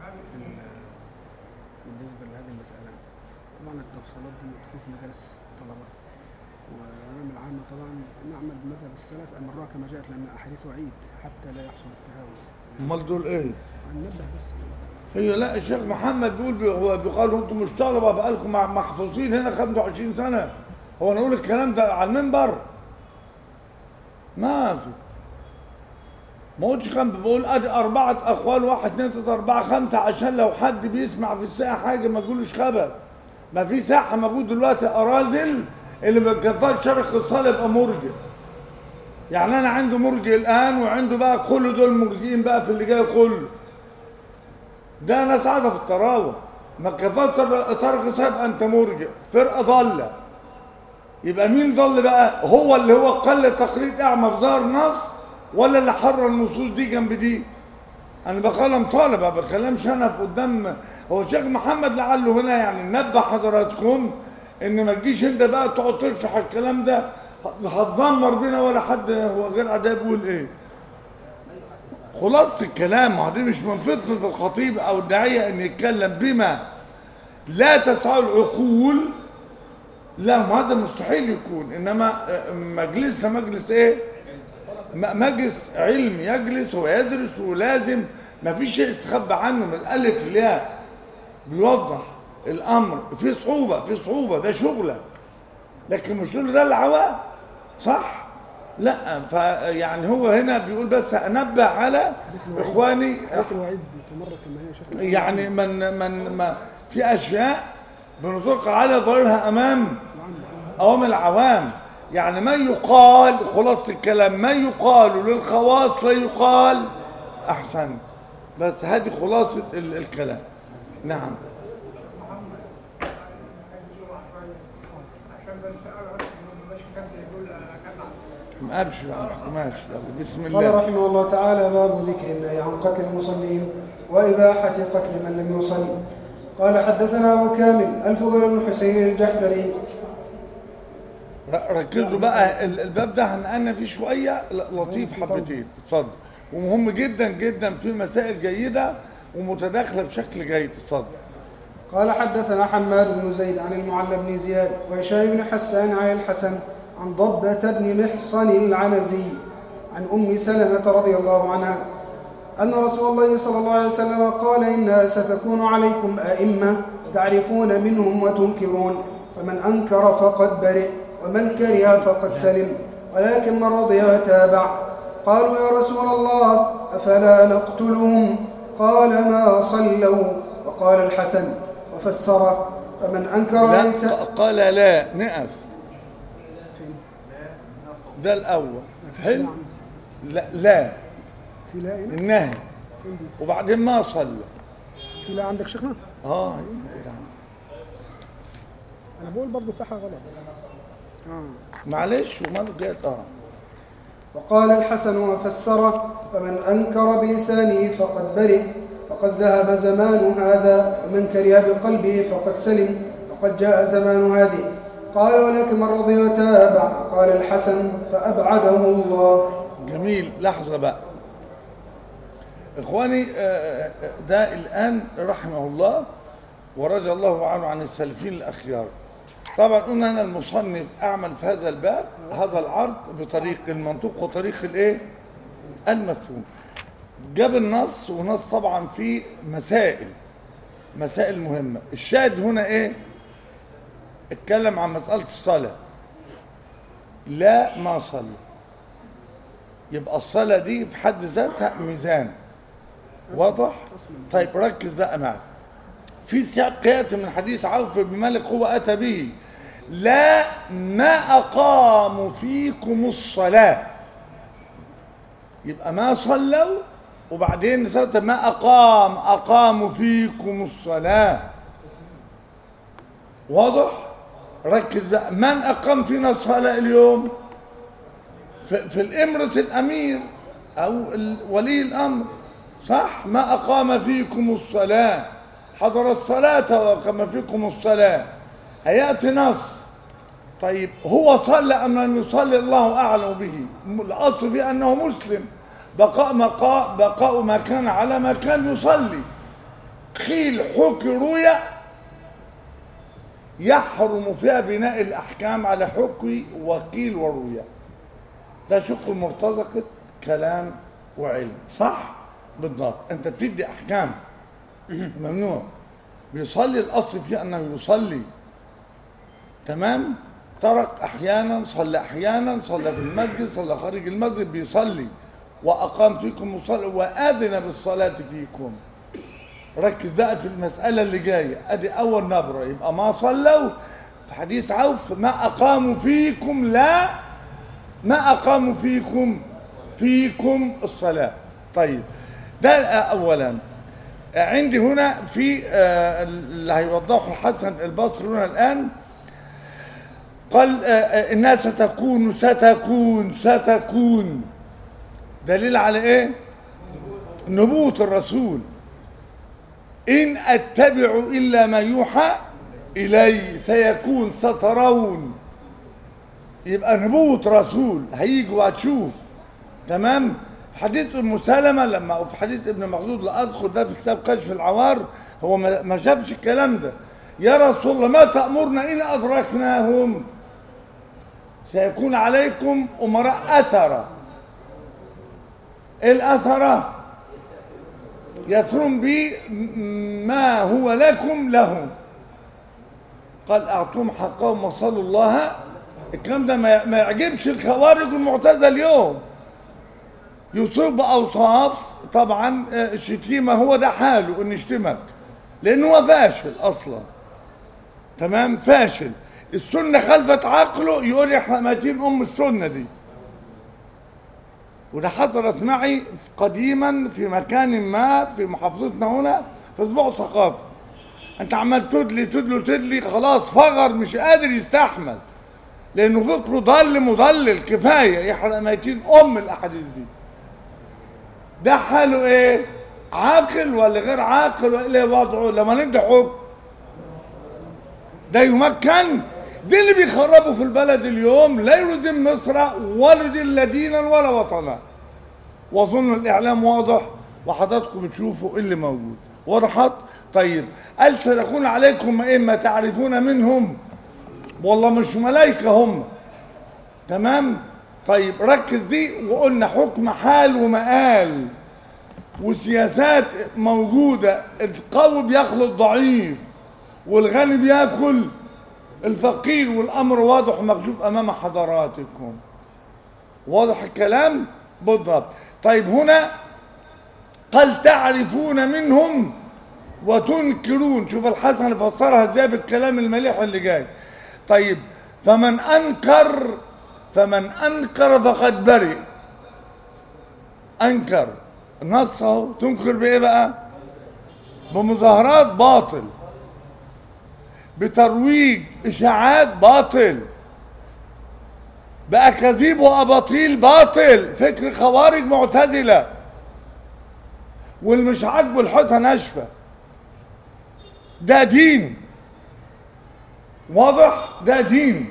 بالنسبة لهذه المسألة طبعا التفصيلات دي تكون في مجالس الطلبة وأنا من العامة طبعا نعمل بمذهب السلف أن الرأى كما جاءت لأن أحاديث وعيد حتى لا يحصل التهاون امال دول ايه ننبه بس هي لا الشيخ محمد بيقول بي- هو بيقال انتم مش طلبه بقالكم مع- محفوظين هنا 25 سنه هو نقول الكلام ده على المنبر ما في ما قلتش كان بقول ادي اربعه اقوال واحد اثنين ثلاثه اربعه خمسه عشان لو حد بيسمع في الساعه حاجه ما يقولوش خبر ما في ساحه موجود دلوقتي اراذل اللي ما بتكفاش شرق الصلاه يبقى مرجع يعني انا عنده مرجع الان وعنده بقى كل دول مرجئين بقى في اللي جاي كله ده ناس قاعده في الطراوه ما كفاش طارق صاحب انت مرجع فرقه ضاله يبقى مين ضل بقى هو اللي هو قل تقليد اعمى بظهر نص ولا اللي حرر النصوص دي جنب دي انا بكلم طالب ما بكلمش انا في قدام هو الشيخ محمد لعله هنا يعني نبه حضراتكم ان ما تجيش انت بقى تقعد تشرح الكلام ده هتزمر بينا ولا حد هو غير اداب يقول ايه خلاصة الكلام ما هو دي مش من فطنة الخطيب أو الداعية أن يتكلم بما لا تسعه العقول لا ما هذا مستحيل يكون إنما مجلسنا مجلس إيه؟ م- مجلس علم يجلس ويدرس ولازم ما فيش شيء يستخبى عنه من الألف للياء بيوضح الأمر في صعوبة في صعوبة ده شغلة لكن مش شغل ده العوام صح؟ لا فيعني هو هنا بيقول بس انبه على حديث الوعيد اخواني حديث الوعيد تمر كما هي يا شيخنا يعني من من ما في اشياء بنطلق على ظاهرها امام اوامر العوام يعني ما يقال خلاصه الكلام ما يقال للخواص لا يقال احسن بس هذه خلاصه ال- الكلام نعم ما ابشر ماشي يلا بسم قال الله رحمه الله تعالى باب ذكر النهي عن قتل المصلين وإباحة قتل من لم يصل قال حدثنا أبو كامل الفضل بن حسين الجحدري ر- ركزوا بقى ال- الباب ده هنقلنا فيه شويه ل- لطيف حبتين اتفضل ومهم جدا جدا في مسائل جيده ومتداخله بشكل جيد اتفضل قال حدثنا حماد بن زيد عن المعلى بن زياد وهشام بن حسان عن الحسن عن ضبة بن محصن العنزي عن أم سلمة رضي الله عنها أن رسول الله صلى الله عليه وسلم قال إنها ستكون عليكم أئمة تعرفون منهم وتنكرون فمن أنكر فقد برئ ومن كره فقد سلم ولكن من رضي وتابع قالوا يا رسول الله أفلا نقتلهم قال ما صلوا وقال الحسن وفسر فمن أنكر لا ليس ق- قال لا نقف فين؟ ده الأول مفيش حلو لا عندي. لا لا في لا هنا النهي فين دي؟ وبعدين ما صلى في لا عندك شيخنا اه يعني انا بقول برضو في حاجه غلط اه معلش وماله جات اه وقال الحسن وفسر فمن أنكر بلسانه فقد برئ فقد ذهب زمان هذا ومن كره بقلبه فقد سلم وقد جاء زمان هذه قال ولكن من رضي وتابع قال الحسن فأبعده الله جميل لحظة بقى إخواني آه، آه، ده الآن رحمه الله ورضي الله عنه عن السلفين الأخيار طبعا قلنا أنا المصنف أعمل في هذا الباب هذا العرض بطريق المنطوق وطريق الإيه؟ المفهوم جاب النص ونص طبعا فيه مسائل مسائل مهمة الشاهد هنا إيه؟ اتكلم عن مسألة الصلاة لا ما صلى يبقى الصلاة دي في حد ذاتها ميزان واضح؟ طيب ركز بقى معي في سياق ياتي من حديث عوف بن مالك هو اتى به لا ما اقاموا فيكم الصلاه يبقى ما صلوا وبعدين صلت ما اقام اقاموا فيكم الصلاه واضح ركز بقى من اقام فينا الصلاه اليوم في, في الامره الامير او ال- ولي الامر صح ما اقام فيكم الصلاه حضر الصلاه واقام فيكم الصلاه هياتي نص طيب هو صلى ام لم يصلي الله اعلم به الاصل في انه مسلم بقاء بقاء بقاء ما كان على ما كان يصلي قيل حكي رؤيا يحرم فيها بناء الاحكام على حكي وقيل ورؤيا ده شق مرتزقة كلام وعلم صح بالضبط انت بتدي احكام ممنوع بيصلي الاصل فيه انه يصلي تمام ترك احيانا صلى احيانا صلى في المسجد صلى خارج المسجد بيصلي واقام فيكم مصلي واذن بالصلاه فيكم ركز بقى في المساله اللي جايه ادي اول نبره يبقى ما صلوا في حديث عوف ما اقاموا فيكم لا ما أقاموا فيكم فيكم الصلاة طيب ده أولا عندي هنا في آه، اللي هيوضحه الحسن البصري هنا الآن قال آه، آه، إنها ستكون ستكون ستكون دليل على إيه؟ نبوة الرسول إن أتبع إلا ما يوحى إلي سيكون سترون يبقى نبوة رسول هيجي وهتشوف تمام حديث ام سلمة لما أو في حديث ابن مخزود لا اذكر ده في كتاب كشف العوار هو ما ما شافش الكلام ده يا رسول الله ما تأمرنا إن أدركناهم سيكون عليكم أمراء أثرة إيه الأثرة يثرون بي ما هو لكم لهم قال أعطوهم حقهم وصلوا الله الكلام ده ما ما يعجبش الخوارج والمعتزله اليوم يصيب باوصاف طبعا آه، الشتيمه هو ده حاله ان يشتمك لانه هو فاشل اصلا تمام فاشل السنه خلفت عقله يقول احنا ماتين ام السنه دي وده حصلت معي قديما في مكان ما في محافظتنا هنا في اسبوع ثقافي انت عمال تدلي تدلي تدلي خلاص فغر مش قادر يستحمل لانه فكره ضل مضلل كفايه يحرق ميتين ام الاحاديث دي ده حاله ايه عاقل ولا غير عاقل ولا ايه وضعه لما ندي حكم ده يمكن دي اللي بيخربوا في البلد اليوم لا يريدون مصر ولا يريدون لا دينا ولا وطنا واظن الاعلام واضح وحضراتكم بتشوفوا إيه اللي موجود وضحت طيب قال سيكون عليكم ائمه تعرفون منهم والله مش ملائكة هم تمام طيب ركز دي وقلنا حكم حال ومقال وسياسات موجودة القوي بياكل الضعيف والغني بياكل الفقير والأمر واضح ومكشوف أمام حضراتكم واضح الكلام بالضبط طيب هنا قال تعرفون منهم وتنكرون شوف الحسن فسرها ازاي بالكلام المليح اللي جاي طيب فمن انكر فمن انكر فقد برئ انكر نص اهو تنكر بايه بقى بمظاهرات باطل بترويج اشاعات باطل باكاذيب واباطيل باطل فكر خوارج معتزله واللي مش عاجبه الحيطه ناشفه ده دين واضح ده دين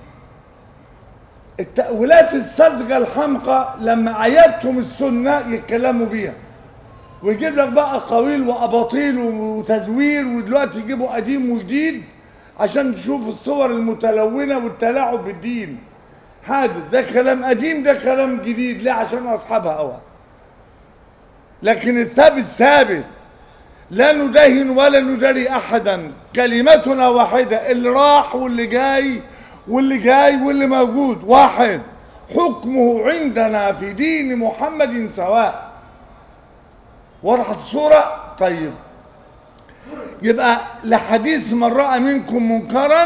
التأويلات الساذجة الحمقى لما عيادتهم السنة يتكلموا بيها ويجيب لك بقى قويل وأباطيل وتزوير ودلوقتي يجيبوا قديم وجديد عشان تشوف الصور المتلونة والتلاعب بالدين حادث ده كلام قديم ده كلام جديد ليه عشان أصحابها أوى لكن الثابت ثابت لا ندهن ولا ندري احدا كلمتنا واحده اللي راح واللي جاي واللي جاي واللي موجود واحد حكمه عندنا في دين محمد سواء وضحت الصوره طيب يبقى لحديث من راى منكم منكرا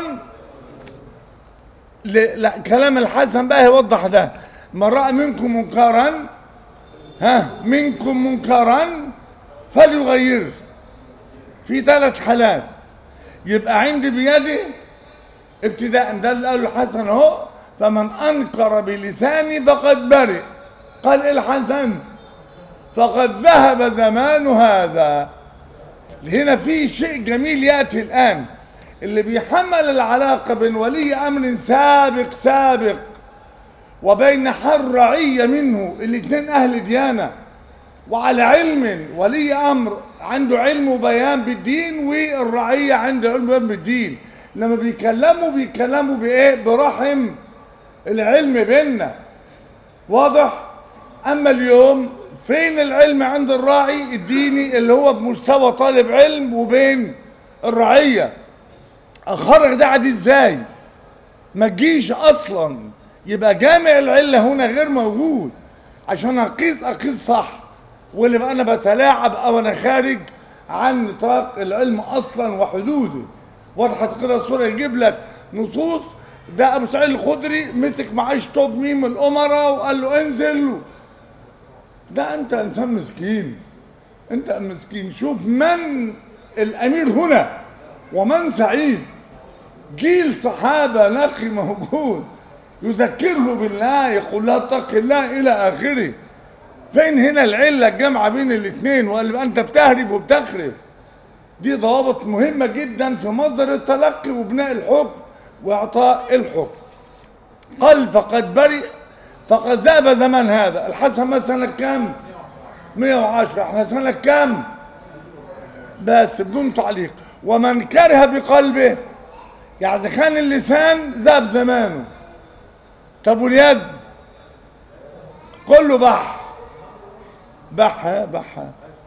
ل... لا كلام الحسن بقى يوضح ده من راى منكم منكرا ها منكم منكرا فليغيره في ثلاث حالات يبقى عندي بيدي ابتداء ده اللي قاله الحسن اهو فمن انكر بلساني فقد برئ قال إيه الحسن فقد ذهب زمان هذا هنا في شيء جميل ياتي الان اللي بيحمل العلاقه بين ولي امر سابق سابق وبين حر رعيه منه الاثنين اهل ديانه وعلى علم ولي امر عنده علم وبيان بالدين والرعيه عنده علم وبيان بالدين لما بيكلموا بيكلموا بايه برحم العلم بيننا واضح اما اليوم فين العلم عند الراعي الديني اللي هو بمستوى طالب علم وبين الرعيه اخرج ده عادي ازاي ما تجيش اصلا يبقى جامع العله هنا غير موجود عشان اقيس اقيس صح واللي بقى انا بتلاعب او انا خارج عن نطاق العلم اصلا وحدوده وضحت كده الصوره يجيب لك نصوص ده ابو سعيد الخدري مسك معاه شطوب ميم الامراء وقال له انزل ده انت انسان مسكين انت مسكين شوف من الامير هنا ومن سعيد جيل صحابه نقي موجود يذكره بالله يقول لا اتق الله الى اخره فين هنا العله الجامعه بين الاثنين وقال له انت بتهرف وبتخرف دي ضوابط مهمه جدا في مصدر التلقي وبناء الحكم واعطاء الحكم قال فقد برئ فقد ذهب زمان هذا الحسن مثلا كام 110 احنا سنه كام بس بدون تعليق ومن كره بقلبه يعني إذا كان اللسان ذهب زمانه طب واليد كله بح بح بح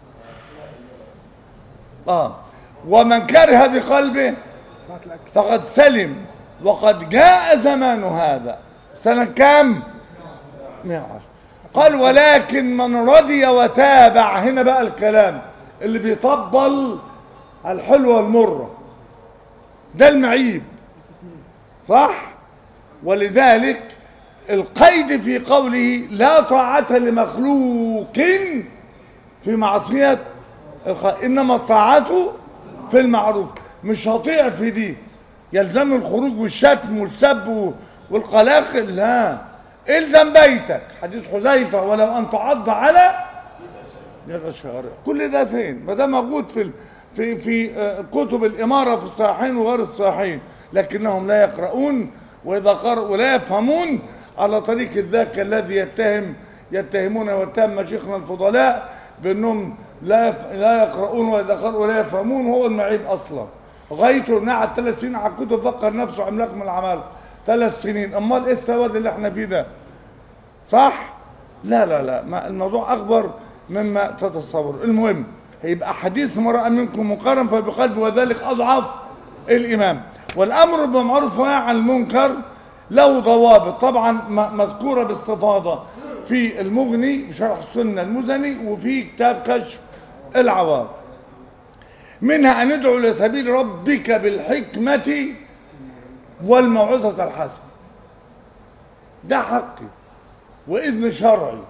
اه ومن كره بقلبه ساعة الأكل فقد سلم وقد جاء زمان هذا سنة كام 110 قال ولكن من رضي وتابع هنا بقى الكلام اللي بيطبل الحلوة والمرة ده المعيب صح ولذلك القيد في قوله لا طاعة لمخلوق في معصية الخ- إنما الطاعة في المعروف مش هطيع في دي يلزم الخروج والشتم والسب والقلاقل لا الزم بيتك حديث حذيفة ولو أن تعض على يد الشوارع كل ده فين ما ده موجود في ال- في في آه، كتب الإمارة في الصحيحين وغير الصحيحين لكنهم لا يقرؤون وإذا قرأوا لا يفهمون على طريق ذاك الذي يتهم يتهمون ويتهم مشيخنا الفضلاء بأنهم لا يف- لا يقرؤون وإذا قرأوا لا يفهمون هو المعيب أصلا غايته إنه قعد ثلاث سنين على الكتب فكر نفسه عملاق من العمالقة ثلاث سنين أمال إيه السواد اللي إحنا فيه ده صح لا لا لا ما الموضوع اكبر مما تتصور المهم هيبقى حديث ما راى منكم مقارن فبقلب وذلك اضعف الامام والامر بالمعروف والنهي عن المنكر له ضوابط طبعا م- مذكوره باستفاضه في المغني في شرح السنة المزني وفي كتاب كشف العوام منها أن ندعو إلى سبيل ربك بالحكمة والموعظة الحسنة ده حقي وإذن شرعي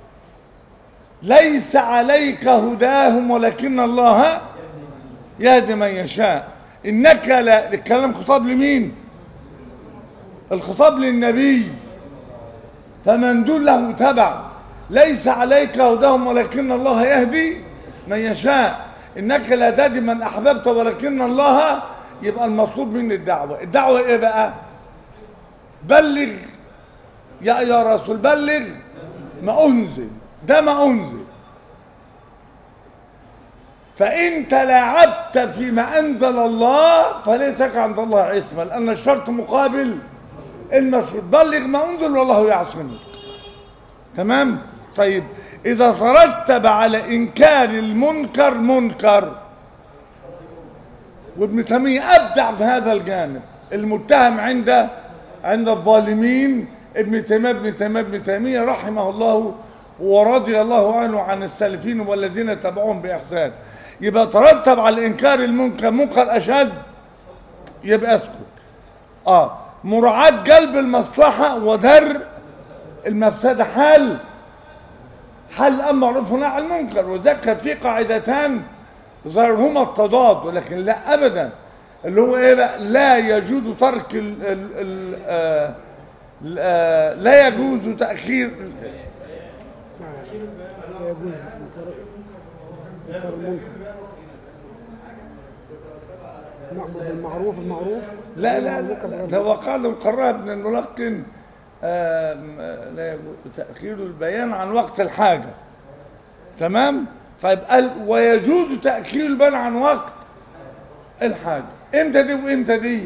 ليس عليك هداهم ولكن الله يهدي من يشاء إنك لا الكلام خطاب لمين الخطاب للنبي فمن دله تبع ليس عليك هداهم ولكن الله يهدي من يشاء انك لا تهدي من احببت ولكن الله يبقى المطلوب مني الدعوه الدعوه ايه بقى بلغ يا يا رسول بلغ ما انزل ده ما انزل فإن تلاعبت فيما أنزل الله فليس لك عند الله عصمة لأن الشرط مقابل المشروط بلغ ما أنزل والله يعصمك تمام طيب إذا ترتب على إنكار المنكر منكر وابن تيمية أبدع في هذا الجانب المتهم عند عند الظالمين ابن تيمية ابن تيمية ابن تيمية رحمه الله ورضي الله عنه عن السالفين والذين تبعوهم بإحسان يبقى ترتب على إنكار المنكر منكر أشد يبقى اسكت اه مراعاة قلب المصلحة ودر المفسدة حل حل أمر معروف ونهي عن المنكر وذكر في قاعدتان ظاهرهما التضاد ولكن لا أبدا اللي هو إيه بقى لا يجوز ترك ال ال ال آه آه لا يجوز تأخير لا يجوز انكار انكار المنكر نأمر بالمعروف المعروف لا وننهى لا عن المنكر لا بالمعروف. ده وقال مقرها ابن الملقن آم، آه، لا يجوز تأخير البيان عن وقت الحاجة تمام طيب قال ويجوز تأخير البيان عن وقت الحاجة امتى دي وامتى دي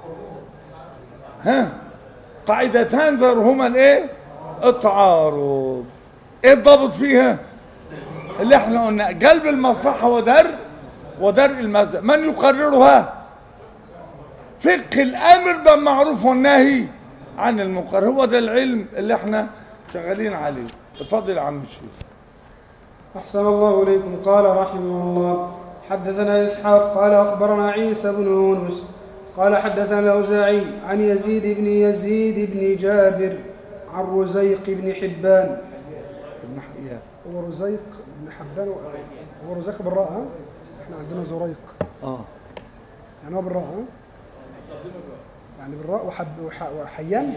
ها قاعدتان ظهرهما الايه التعارض ايه الضابط فيها اللي احنا قلنا جلب المصلحة ودرء ودرء المزة من يقررها فقه الامر بالمعروف والنهي عن المنكر هو ده العلم اللي احنا شغالين عليه اتفضل يا عم الشيخ أحسن الله إليكم قال رحمه الله حدثنا إسحاق قال أخبرنا عيسى بن يونس قال حدثنا الأوزاعي عن يزيد بن يزيد بن جابر عن رزيق بن حبان ابن حيان هو رزيق بن حبان هو رزيق بالراء ها؟ احنا عندنا زريق اه يعني هو بالراء ها؟ يعني بالراء وحب وح- وحيان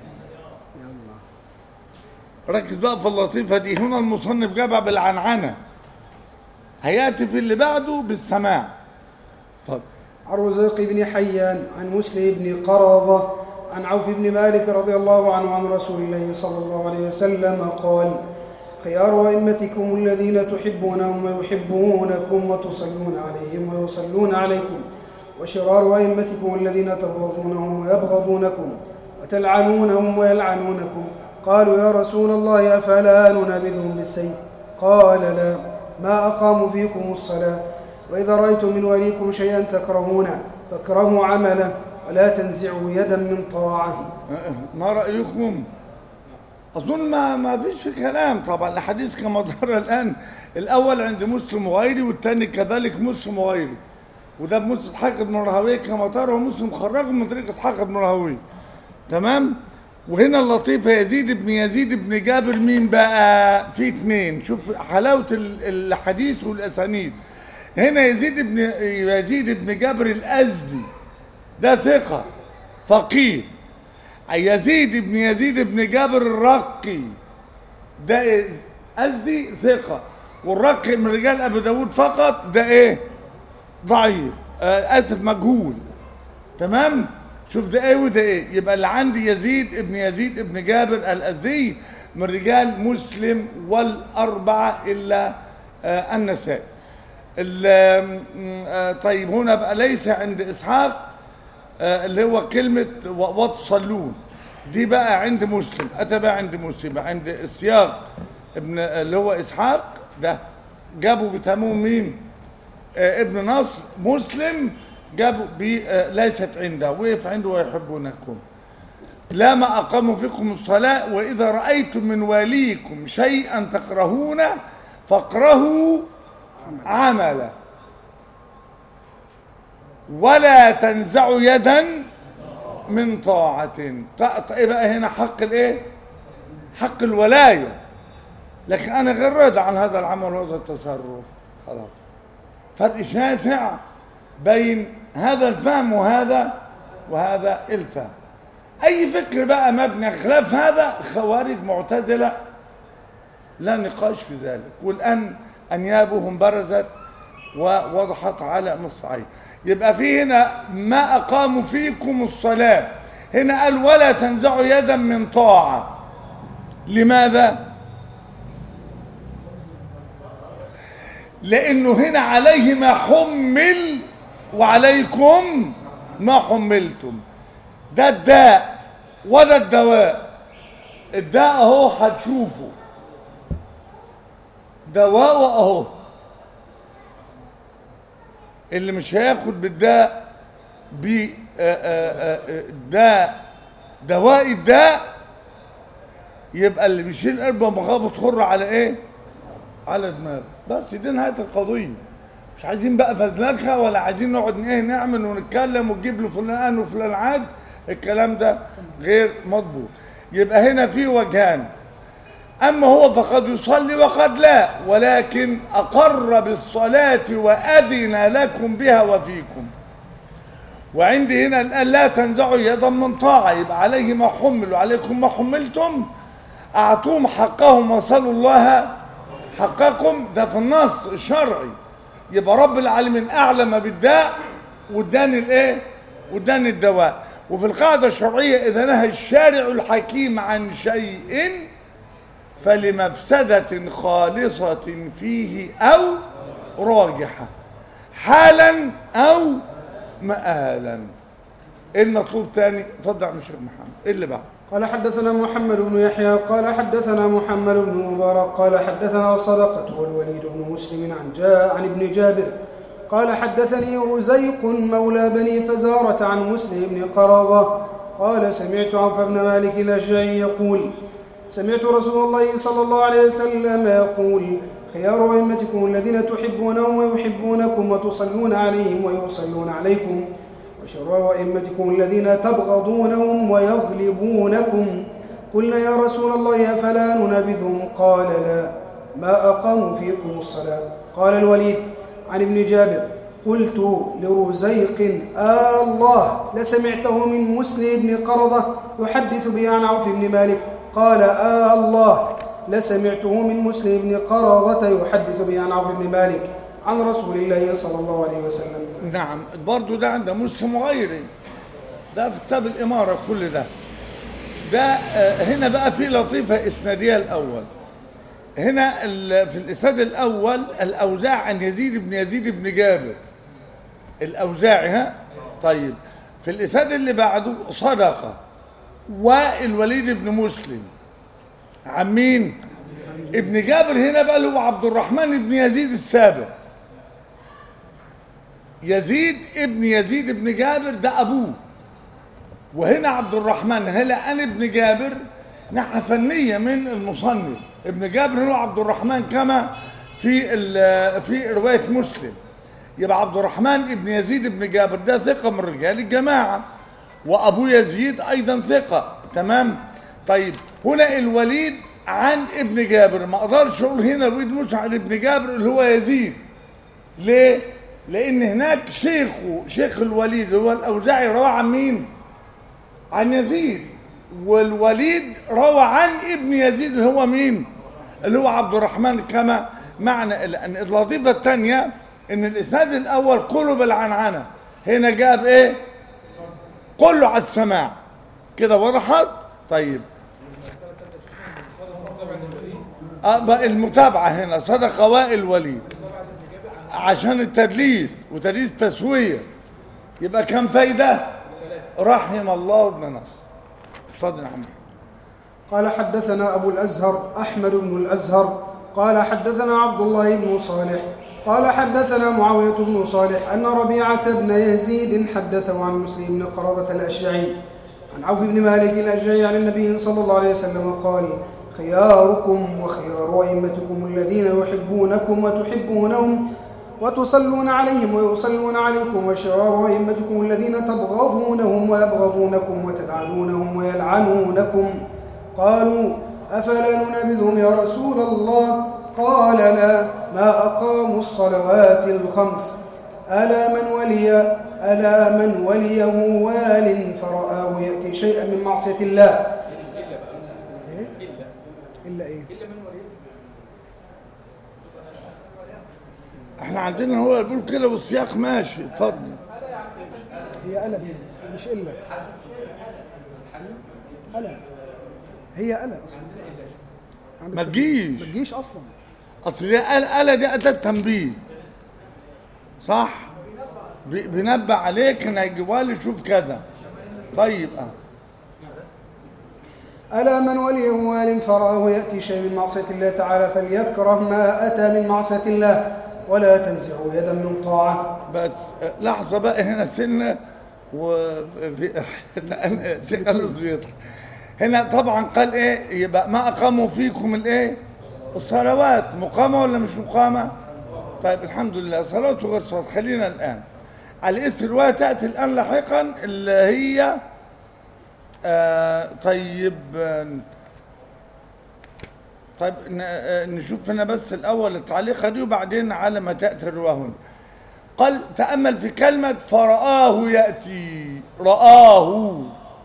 يلا ركز بقى في اللطيفة دي هنا المصنف جابها بالعنعنة هيأتي في اللي بعده بالسماع اتفضل عن رزيق بن حيان عن مسلم بن قرظة عن عوف بن مالك رضي الله عنه عن رسول الله صلى الله عليه وسلم قال خيار أئمتكم الذين تحبونهم ويحبونكم وتصلون عليهم ويصلون عليكم وشرار أئمتكم الذين تبغضونهم ويبغضونكم وتلعنونهم ويلعنونكم قالوا يا رسول الله أفلا ننابذهم بالسيف قال لا ما أقاموا فيكم الصلاة وإذا رأيتم من وليكم شيئا تكرهونه فاكرهوا عمله ولا تنزعوا يدا من طاعة ما رأيكم أظن ما ما فيش في كلام طبعا الحديث كما ظهر الآن الأول عند مسلم وغيري والثاني كذلك مسلم وغيري وده بمسلم إسحاق بن راهويه كما ترى ومسلم خرجه من طريق إسحاق بن راهويه تمام وهنا اللطيفة يزيد بن يزيد بن جابر مين بقى في اتنين شوف حلاوة ال- الحديث والأسانيد هنا يزيد بن يزيد بن جابر الأزدي ده ثقة فقيه يزيد بن يزيد بن جابر الرقي ده أزدي ثقة والرقي من رجال أبي داود فقط ده إيه ضعيف آه آسف مجهول تمام شوف ده ايه وده ايه يبقى اللي عندي يزيد ابن يزيد ابن جابر الازدي من رجال مسلم والاربعه الا آه النسائي ال- آم، آه، طيب هنا بقى ليس عند اسحاق آه، اللي هو كلمه و- وتصلون دي بقى عند مسلم اتى بقى عند مسلم عند السياق ابن اللي هو اسحاق ده جابوا بتموم مين آه، ابن نصر مسلم جابوا بي آه، ليست عنده وقف عنده ويحبونكم لا ما أقاموا فيكم الصلاة وإذا رأيتم من واليكم شيئا تكرهونه فاكرهوا عملا ولا تنزعوا يدا من طاعة طاعة ايه بقى هنا حق الايه حق الولاية لكن انا غير راضي عن هذا العمل وهذا التصرف خلاص فرق شاسع بين هذا الفهم وهذا وهذا الفهم اي فكر بقى مبني على خلاف هذا خوارج معتزله لا نقاش في ذلك والان انيابهم برزت ووضحت على مصراعيه يبقى في هنا ما اقاموا فيكم الصلاه هنا قال ولا تنزعوا يدا من طاعه لماذا لانه هنا عليه ما حمل وعليكم ما حملتم ده الداء وده الدواء الداء اهو هتشوفه دواء اهو اللي مش هياخد بالداء ب داء دواء الداء يبقى اللي بيشيل قربه مخابط خر على ايه على دماغه بس دي نهايه القضيه مش عايزين بقى فزلكه ولا عايزين نقعد ايه نعمل ونتكلم ونجيب له فلان وفلان عاد الكلام ده غير مضبوط يبقى هنا في وجهان اما هو فقد يصلي وقد لا ولكن اقر بالصلاه واذن لكم بها وفيكم وعندي هنا الآن لا تنزعوا يدا من طاعة يبقى عليه ما حمل وعليكم ما حملتم أعطوهم حقهم وصلوا الله حقكم ده في النص الشرعي يبقى رب العالمين أعلم بالداء واداني الإيه؟ واداني الدواء وفي القاعدة الشرعية إذا نهى الشارع الحكيم عن شيء فلمفسدة خالصة فيه أو راجحة حالا أو مآلا ايه المطلوب تاني اتفضل يا شيخ محمد ايه اللي بعد قال حدثنا محمد بن يحيى قال حدثنا محمد بن مبارك قال حدثنا صدقة والوليد بن مسلم عن جاء عن ابن جابر قال حدثني رزيق مولى بني فزارة عن مسلم بن قراضة قال سمعت عوف بن مالك الأشعري يقول سمعت رسول الله صلى الله عليه وسلم يقول خيار أئمتكم الذين تحبونهم ويحبونكم وتصلون عليهم ويصلون عليكم وشرار أئمتكم الذين تبغضونهم ويغلبونكم قلنا يا رسول الله أفلا ننبذهم قال لا ما أقاموا فيكم الصلاة قال الوليد عن ابن جابر قلت لرزيق آه الله لسمعته من مسلم بن قرضة يحدث به عن عوف بن مالك قال آه الله لسمعته من مسلم بن قرضة يحدث به عن عوف بن مالك عن رسول الله صلى الله عليه وسلم نعم برضو ده عند مسلم وغيره ده في كتاب الإمارة كل ده ده آه، هنا بقى في لطيفة إسنادية الأول هنا ال- في الإسناد الأول الأوزاع عن يزيد بن يزيد بن جابر الأوزاعي ها طيب في الإسناد اللي بعده صدقة والوليد بن مسلم عن مين؟ ابن جابر هنا بقى اللي هو عبد الرحمن بن يزيد السابق يزيد ابن يزيد ابن جابر ده ابوه وهنا عبد الرحمن هلا انا ابن جابر ناحيه فنيه من المصنف ابن جابر هو عبد الرحمن كما في ال- في روايه مسلم يبقى عبد الرحمن ابن يزيد ابن جابر ده ثقه من رجال الجماعه وابو يزيد ايضا ثقه تمام طيب هنا الوليد عن ابن جابر ما اقدرش اقول هنا الوليد موسى عن ابن جابر اللي هو يزيد ليه؟ لأن هناك شيخه شيخ الوليد هو الأوزاعي روى عن مين؟ عن يزيد والوليد روى عن ابن يزيد اللي هو مين؟ اللي هو عبد الرحمن كما معنى لأن اللطيفة الثانية إن الإسناد الأول كله بالعنعنة هنا جاب إيه؟ كله على السماع كده وضحت؟ طيب آه بقى المتابعة هنا صدق وائل وليد عشان التدليس وتدليس تسوية يبقى كم فايدة رحم الله ابن نصر اتفضل يا عم قال حدثنا أبو الأزهر أحمد بن الأزهر قال حدثنا عبد الله بن صالح قال حدثنا معاوية بن صالح أن ربيعة بن يزيد حدثه عن مسلم بن قرظة الأشعري عن عوف بن مالك الأشجعي عن النبي صلى الله عليه وسلم قال خياركم وخيار أئمتكم الذين يحبونكم وتحبونهم وتصلون عليهم ويصلون عليكم وشرار أئمتكم الذين تبغضونهم ويبغضونكم وتلعنونهم ويلعنونكم قالوا أفلا ننابذهم يا رسول الله قال لا ما أقاموا الصلوات الخمس ألا من ولي ألا من وليه وال فرآه يأتي شيئا من معصية الله إيه؟ الا ايه احنا عندنا هو بيقول كده والسياق ماشي اتفضل هي الا دي مش الا الا هي الا اصلا عندك ما شوف. تجيش ما تجيش اصلا اصل دي قال قال دي اداه تنبيه صح بي- بينبه عليك ان هيجيبها لي شوف كذا طيب اه ألا من وليه وال فرآه يأتي شيء من معصية الله تعالى فليكره ما أتى من معصية الله ولا تنزعوا يدا من طاعة بس آه، لحظه بقى هنا سنه وفي شيخ انس بيضحك هنا طبعا قال ايه يبقى ما اقاموا فيكم الايه الصلوات مقامه ولا مش مقامه طيب الحمد لله صلاه وغير صلاه خلينا الان على اسم الروايه تاتي الان لاحقا اللي هي آه طيب آه، طيب ن- آه، نشوف هنا بس الاول التعليقه دي وبعدين على ما تاتي الرواه هنا قال تأمل في كلمة فرآه يأتي رآه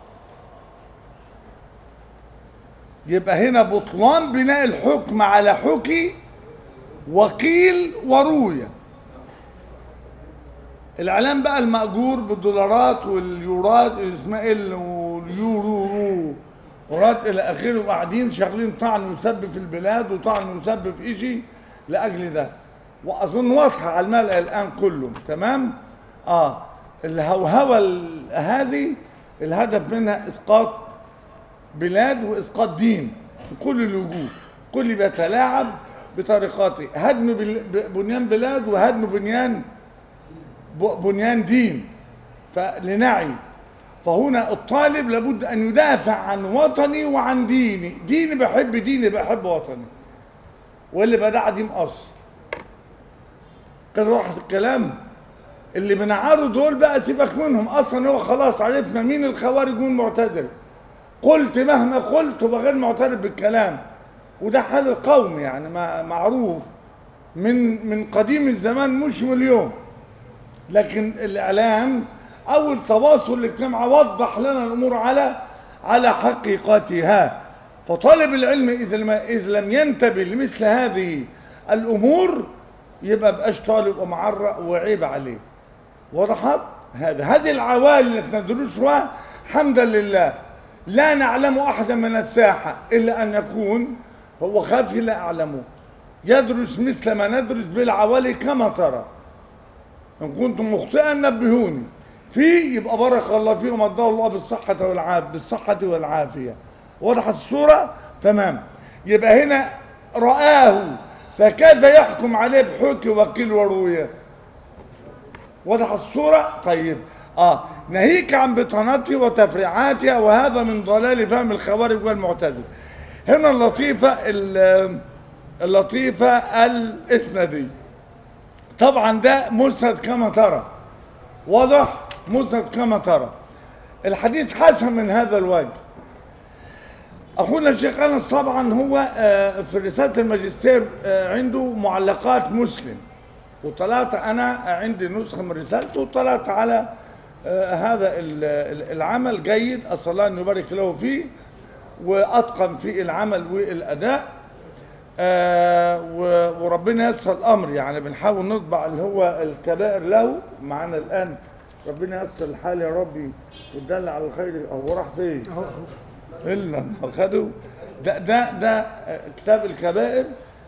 يبقى هنا بطلان بناء الحكم على حكي وقيل وروية الإعلام بقى المأجور بالدولارات واليورات اسمها ايه ال- واليورو ورات إلى آخره وقاعدين شغالين طعن وسب في البلاد وطعن وسب في إشي لأجل ده وأظن واضحة على الملأ الآن كله تمام؟ آه الهوهوة ال- هذه الهدف منها إسقاط بلاد واسقاط دين في كل الوجوه كل بيتلاعب بطريقاته هدم بل- ب- بنيان بلاد وهدم بنيان ب- بنيان دين فلنعي فهنا الطالب لابد ان يدافع عن وطني وعن ديني ديني بحب ديني بحب وطني واللي بدع دي مقص كده واضح الكلام اللي بنعارض دول بقى سيبك منهم اصلا هو خلاص عرفنا مين الخوارج ومين المعتزله قلت مهما قلت وبغير معترف بالكلام وده حال القوم يعني ما معروف من من قديم الزمان مش من اليوم لكن الاعلام او التواصل الاجتماعي وضح لنا الامور على على حقيقتها فطالب العلم اذا لم اذا لم ينتبه لمثل هذه الامور يبقى بقاش طالب ومعرق وعيب عليه وضحت هذا هذه العوالي التي ندرسها حمدا لله لا نعلم احدا من الساحه الا ان يكون هو خافي لا اعلمه يدرس مثل ما ندرس بالعوالي كما ترى ان كنتم مخطئا نبهوني في يبقى بارك الله فيهم اداه الله بالصحه والعافيه بالصحه والعافيه وضحت الصوره تمام يبقى هنا رآه فكيف يحكم عليه بحكي وقيل ورويه وضح الصورة طيب اه ناهيك عن بطانتها وتفريعاتها وهذا من ضلال فهم الخوارج والمعتزلة هنا اللطيفة ال- اللطيفة الإسندية طبعا ده مسند كما ترى واضح مسند كما ترى الحديث حسن من هذا الوجه اخونا الشيخ انس طبعا هو آه، في رساله الماجستير آه، عنده معلقات مسلم وطلعت انا عندي نسخه من رسالته وطلعت على آه، هذا ال- ال- العمل جيد اسال الله ان يبارك له فيه واتقن في العمل والاداء آه، و- وربنا ييسر الامر يعني بنحاول نطبع اللي هو الكبائر له معانا الان ربنا ييسر الحال يا ربي وتدل على الخير هو راح فين؟ اهو اهو الا ما خدوا ده ده ده آه، كتاب الكبائر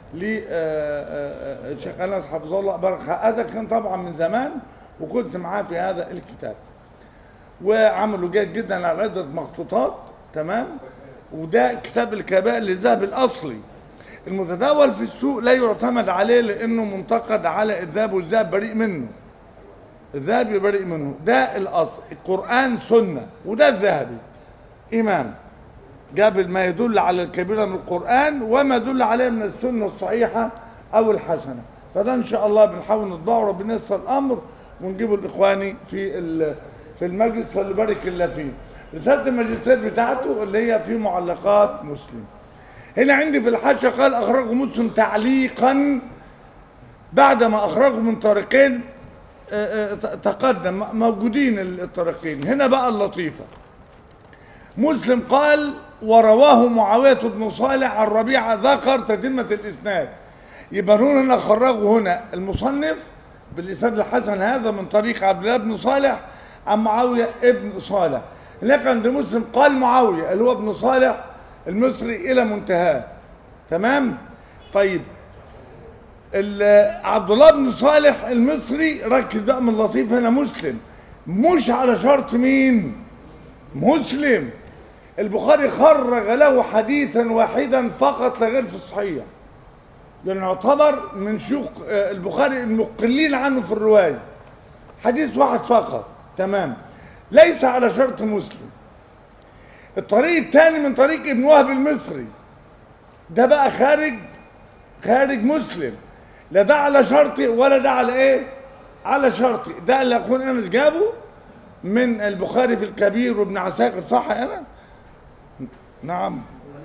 للشيخ انس حفظه الله بارك هذا كان طبعا من زمان وكنت معاه في هذا الكتاب وعملوا جيد جدا على عده مخطوطات تمام وده كتاب الكبائر للذهب الاصلي المتداول في السوق لا يعتمد عليه لانه منتقد على الذهب والذهب بريء منه الذهبي بريء منه ده الاصل القران سنه وده الذهبي إمام جاب ما يدل على الكبيرة من القرآن وما يدل عليه من السنة الصحيحة أو الحسنة فده إن شاء الله بنحاول نطبعه وربنا ييسر الأمر ونجيبه لإخواني في ال- في المجلس فليبارك الله فيه رسالة الماجستير بتاعته اللي هي في معلقات مسلم هنا عندي في الحاشية قال أخرجه مسلم تعليقا بعدما أخرجه من طريقين آه، آه، تقدم موجودين الطريقين هنا بقى اللطيفة مسلم قال ورواه معاوية بن صالح عن ربيعة ذكر تتمة الإسناد يبقى هنا خرجه هنا المصنف بالإسناد الحسن هذا من طريق عبد الله بن صالح عن معاوية ابن صالح هناك عند مسلم قال معاوية اللي هو ابن صالح المصري إلى منتهاه تمام طيب ال- عبد الله بن صالح المصري ركز بقى من اللطيف هنا مسلم مش على شرط مين مسلم البخاري خرج له حديثا واحدا فقط لا غير في الصحيح لأنه يعتبر من شيوخ آه، البخاري المقلين عنه في الرواية حديث واحد فقط تمام ليس على شرط مسلم الطريق الثاني من طريق ابن وهب المصري ده بقى خارج خارج مسلم لا ده على شرطي ولا ده على ايه على شرطي ده اللي اخونا انس جابه من البخاري في الكبير وابن عساكر صح انا نعم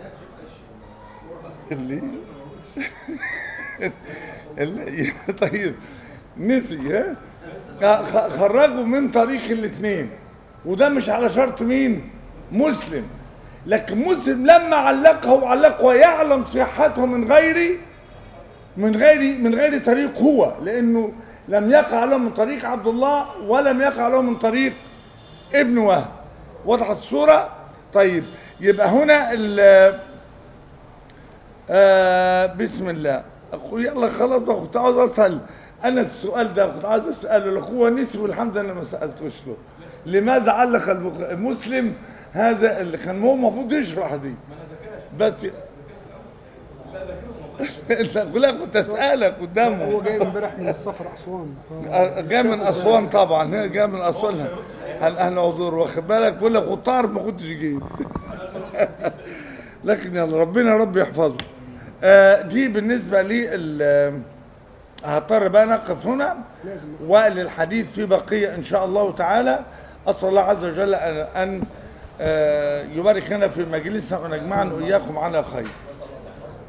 اللي اللي طيب نسي ها آه، خ- خرجوا من طريق الاثنين وده مش على شرط مين مسلم لكن مسلم لما علقه علقه ويعلم صحته من غير من غير من غير طريق هو لانه لم يقع له من طريق عبد الله ولم يقع له من طريق ابن وهب وضحت الصوره طيب يبقى هنا ال آه بسم الله أخو يلا خلاص بقى كنت عاوز اسال انا السؤال ده كنت عاوز اساله لاخوه نسي والحمد لله ما سالتوش له لماذا علق البخ- المسلم هذا اللي كان هو المفروض يشرح دي بس لا لا كنت اسالك قدامه هو جاي امبارح من السفر اسوان ف... جاي من اسوان طبعا هي جاي من اسوان هل اهلا وزور واخد بالك بقول لك كنت اعرف ما كنتش جيت لكن يلا ربنا رب يحفظه آه دي بالنسبه لي ال- هضطر بقى نقف هنا لازم. وللحديث في بقيه ان شاء الله تعالى اسال الله عز وجل ان أن، آه، يبارك لنا في مجلسنا ونجمعنا واياكم على خير